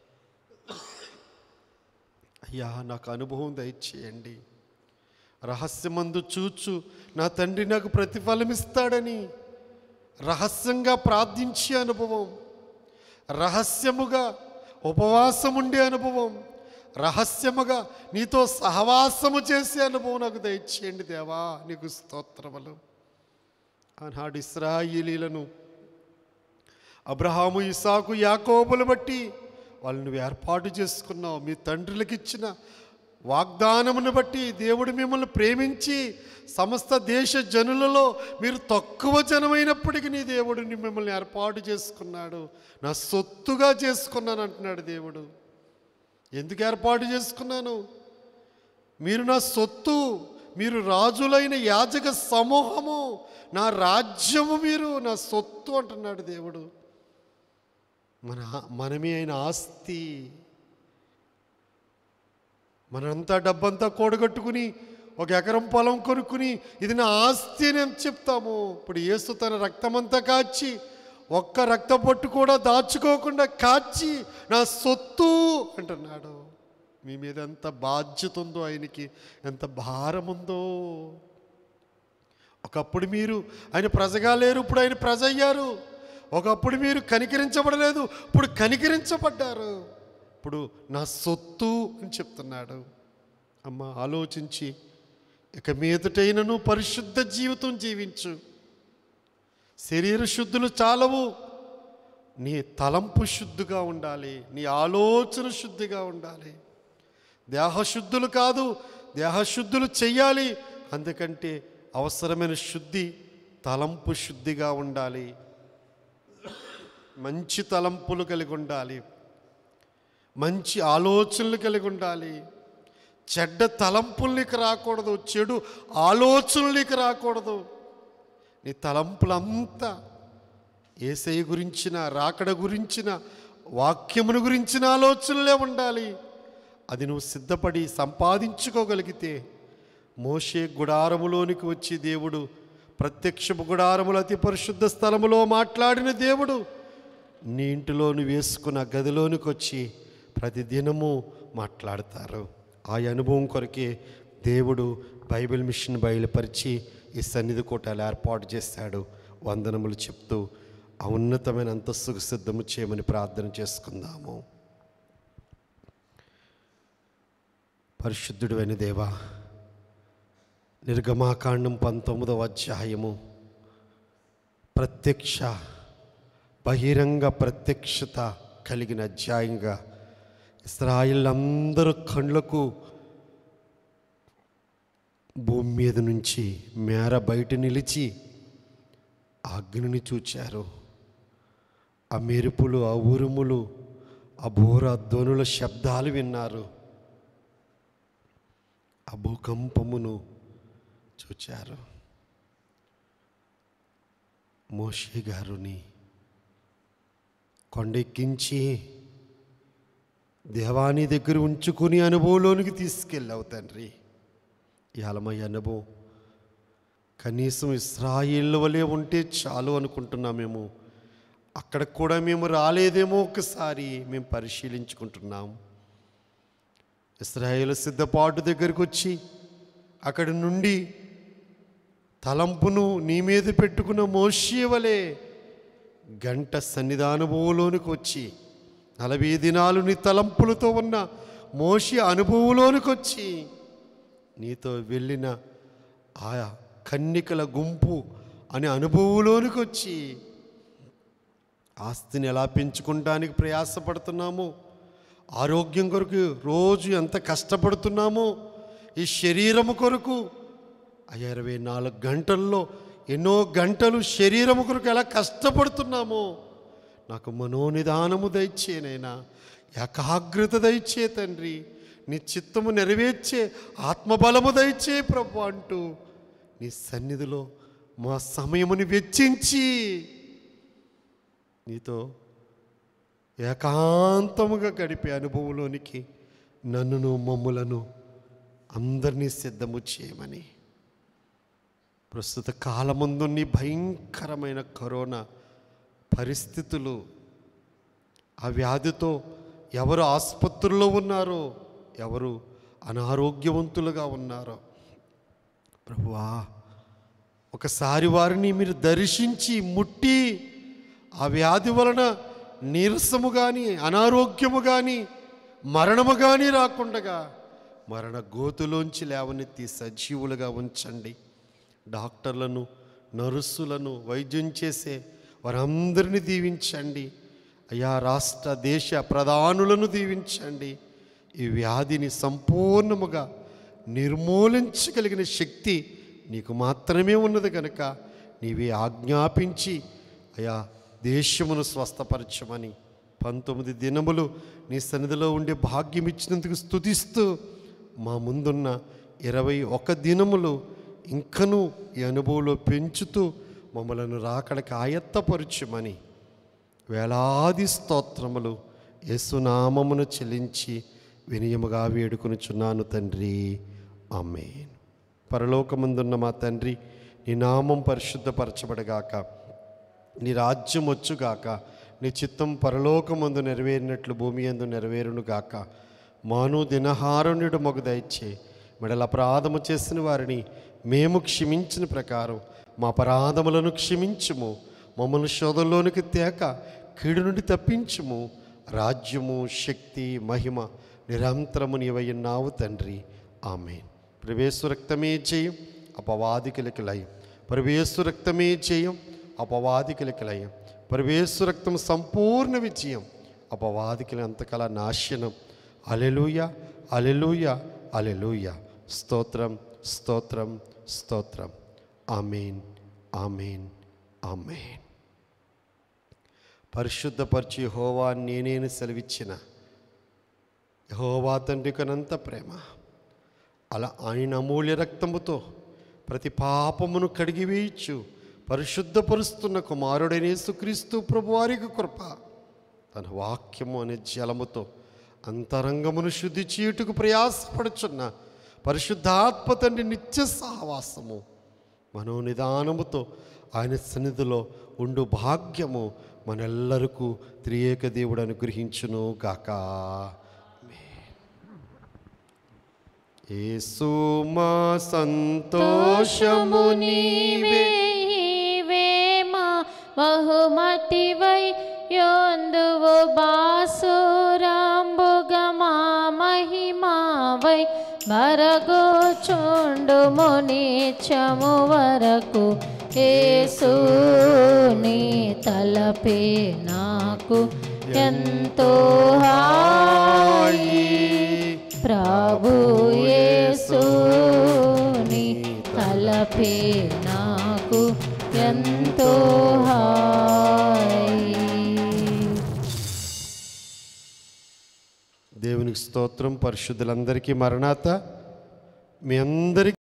అయ్యా నాకు అనుభవం దయచేయండి రహస్యమందు చూచు నా తండ్రి నాకు ప్రతిఫలం ఇస్తాడని రహస్యంగా ప్రార్థించే అనుభవం రహస్యముగా ఉపవాసం ఉండే అనుభవం రహస్యముగా నీతో సహవాసము చేసే అనుభవం నాకు దయచేయండి దేవా నీకు స్తోత్రములు ఆనాడు ఇస్రాయిలీలను అబ్రహాము ఇసాకు యాకోబులు బట్టి వాళ్ళు నువ్వు ఏర్పాటు చేసుకున్నావు మీ తండ్రులకు ఇచ్చిన వాగ్దానమును బట్టి దేవుడు మిమ్మల్ని ప్రేమించి సమస్త దేశ జనులలో మీరు తక్కువ జనమైనప్పటికీ నీ దేవుడు ని మిమ్మల్ని ఏర్పాటు చేసుకున్నాడు నా సొత్తుగా చేసుకున్నాను అంటున్నాడు దేవుడు ఎందుకు ఏర్పాటు చేసుకున్నాను మీరు నా సొత్తు మీరు రాజులైన యాజక సమూహము నా రాజ్యము మీరు నా సొత్తు అంటున్నాడు దేవుడు మన మనమే అయిన ఆస్తి మనంతా డబ్బంతా కూడగట్టుకుని ఒక ఎకరం పొలం కొనుక్కుని ఇది నా ఆస్తి అని ఎంత చెప్తాము ఇప్పుడు యేసు తన రక్తమంతా కాచి ఒక్క రక్త పొట్టు కూడా దాచుకోకుండా కాచి నా సొత్తు అంటున్నాడు మీ మీద ఎంత బాధ్యత ఉందో ఆయనకి ఎంత భారం ఉందో ఒకప్పుడు మీరు ఆయన ప్రజగా లేరు ఇప్పుడు ఆయన ప్రజ అయ్యారు ఒకప్పుడు మీరు కనికరించబడలేదు ఇప్పుడు కనికరించబడ్డారు ఇప్పుడు నా సొత్తు అని చెప్తున్నాడు అమ్మ ఆలోచించి ఇక మీదటైనను పరిశుద్ధ జీవితం జీవించు శరీర శుద్ధులు చాలవు నీ తలంపు శుద్ధిగా ఉండాలి నీ ఆలోచన శుద్ధిగా ఉండాలి దేహశుద్ధులు కాదు దేహశుద్ధులు చెయ్యాలి అందుకంటే అవసరమైన శుద్ధి తలంపు శుద్ధిగా ఉండాలి మంచి తలంపులు కలిగి ఉండాలి మంచి ఆలోచనలు కలిగి ఉండాలి చెడ్డ తలంపులు నీకు రాకూడదు చెడు ఆలోచనలు నీకు రాకూడదు నీ తలంపులంతా ఏసై గురించిన రాకడ గురించిన వాక్యమును గురించిన ఆలోచనలే ఉండాలి అది నువ్వు సిద్ధపడి సంపాదించుకోగలిగితే మోషే గుడారములోనికి వచ్చి దేవుడు ప్రత్యక్షపు గుడారములు అతి పరిశుద్ధ స్థలములో మాట్లాడిన దేవుడు నీ ఇంటిలో నువ్వు వేసుకున్న గదిలోనికి వచ్చి ప్రతిదినము మాట్లాడతారు ఆ అనుభవం కొరకే దేవుడు బైబిల్ మిషన్ బయలుపరిచి ఈ సన్నిధి కూటాలు ఏర్పాటు చేశాడు వందనములు చెప్తూ ఆ ఉన్నతమైన అంతస్తుకు సిద్ధము చేయమని ప్రార్థన చేసుకుందాము పరిశుద్ధుడు అయిన దేవా నిర్గమాకాండం పంతొమ్మిదవ అధ్యాయము ప్రత్యక్ష బహిరంగ ప్రత్యక్షత కలిగిన అధ్యాయంగా ఇస్రాయిల్ అందరూ కళ్ళకు భూమి మీద నుంచి మేర బయట నిలిచి ఆ అగ్నిని చూచారు ఆ మెరుపులు ఆ ఉరుములు ఆ బోర ధ్వనుల శబ్దాలు విన్నారు ఆ భూకంపమును చూచారు మోషే గారుని కొండెక్కించి దేవాని దగ్గర ఉంచుకుని అనుభవంలోనికి తీసుకెళ్ళావు తండ్రి ఇవాళమయ్య అనుభవం కనీసం ఇస్రాయిల్ వలె ఉంటే చాలు అనుకుంటున్నామేమో అక్కడికి కూడా మేము రాలేదేమో ఒకసారి మేము పరిశీలించుకుంటున్నాం ఇస్రాయేల్ సిద్ధపాటు దగ్గరికి వచ్చి అక్కడి నుండి తలంపును నీ మీద పెట్టుకున్న మోషే వలె గంట సన్నిధానుభవంలోనికి వచ్చి నలభై దినాలు నీ తలంపులతో ఉన్న మోషి అనుభవంలోనికి వచ్చి నీతో వెళ్ళిన ఆ కన్నికల గుంపు అనే అనుభవంలోనికి వచ్చి ఆస్తిని ఎలా పెంచుకుంటానికి ప్రయాసపడుతున్నామో ఆరోగ్యం కొరకు రోజు ఎంత కష్టపడుతున్నామో ఈ శరీరము కొరకు ఆ ఇరవై నాలుగు గంటల్లో ఎన్నో గంటలు శరీరము కొరకు ఎలా కష్టపడుతున్నామో నాకు మనోనిదానము దయచేనైనా ఏకాగ్రత దయచే తండ్రి నీ చిత్తము నెరవేర్చే ఆత్మబలము దయచే ప్రభు అంటూ నీ సన్నిధిలో మా సమయముని వెచ్చించి నీతో ఏకాంతముగా గడిపే అనుభవంలోనికి నన్నును మమ్ములను అందరినీ సిద్ధము చేయమని ప్రస్తుత కాలమందున్ని భయంకరమైన కరోనా పరిస్థితులు ఆ వ్యాధితో ఎవరు ఆసుపత్రుల్లో ఉన్నారో ఎవరు అనారోగ్యవంతులుగా ఉన్నారో ప్రభువా ఒకసారి వారిని మీరు దర్శించి ముట్టి ఆ వ్యాధి వలన నీరసము కానీ అనారోగ్యము కానీ మరణము కానీ రాకుండగా మరణ గోతులోంచి లేవనెత్తి సజీవులుగా ఉంచండి డాక్టర్లను నర్సులను వైద్యం చేసే వారందరినీ దీవించండి అయా రాష్ట్ర దేశ ప్రధానులను దీవించండి ఈ వ్యాధిని సంపూర్ణముగా నిర్మూలించగలిగిన శక్తి నీకు మాత్రమే ఉన్నది కనుక నీవే ఆజ్ఞాపించి అయా దేశమును స్వస్థపరచమని పంతొమ్మిది దినములు నీ సన్నిధిలో ఉండే భాగ్యం ఇచ్చినందుకు స్తుతిస్తూ మా ముందున్న ఇరవై ఒక దినములు ఇంకనూ ఈ అనుభవంలో పెంచుతూ మమ్మలను రాకడకి ఆయత్తపరచుమని వేలాది స్తోత్రములు యేసునామమును చెల్లించి వినయముగా వేడుకొనుచున్నాను తండ్రి ఆమేన్ పరలోకమందున్న మా తండ్రి నీ నామం పరిశుద్ధపరచబడగాక నీ రాజ్యం వచ్చుగాక నీ చిత్తం పరలోకమందు నెరవేరినట్లు భూమి యందు నెరవేరును గాక మాను దినహారణ్యుడు మొగు దయచే మెడల అపరాధము చేసిన వారిని మేము క్షమించిన ప్రకారం మా అపరాధములను క్షమించుము మమ్మల్ని శోధంలోనికి తేక కీడు నుండి తప్పించుము రాజ్యము శక్తి మహిమ నిరంతరము నీవయ్యున్నావు తండ్రి ఆమెన్ ప్రవేశు రక్తమే జయం అపవాదికులకి లయం ప్రవేశు రక్తమే జయం అపవాదికులకి లయం ప్రవేశు రక్తం సంపూర్ణ విజయం అపవాదికుల అంతకల నాశనం అలెలుయ అలెలుయ అలెలుయ స్తోత్రం స్తోత్రం స్తోత్రం ఆమెన్ ఆమెన్ ఆమెన్ పరిశుద్ధపరిచి హోవా నేనేను సెలవిచ్చిన యహోవా తండ్రి కనంత ప్రేమ అలా ఆయన అమూల్య రక్తముతో ప్రతి పాపమును కడిగివేయచ్చు పరిశుద్ధపరుస్తున్న కుమారుడైన యేసుక్రీస్తు ప్రభువారికి కృప తన వాక్యము అనే జలముతో అంతరంగమును శుద్ధి చేయుటకు ప్రయాసపడుచున్న పరిశుద్ధాత్మ తండ్రి నిత్య సహవాసము మనోనిదానముతో ఆయన సన్నిధిలో ఉండు భాగ్యము మనెల్లరకు త్రియేక దేవుడు అనుగ్రహించును గాక యేసు మా సంతోషము నీవే నీవేమా బహుమతివై యోందువు బాసురాంబుగమా మహిమావై మరగోచుండుము నీచము వరకు యేసు నీ తలపే నాకు ఎంతో హాయి ప్రభు యేసుని తలపే నాకు ఎంతో హాయి దేవునికి స్తోత్రం పరిశుద్ధులందరికీ మరణాత మీ అందరికీ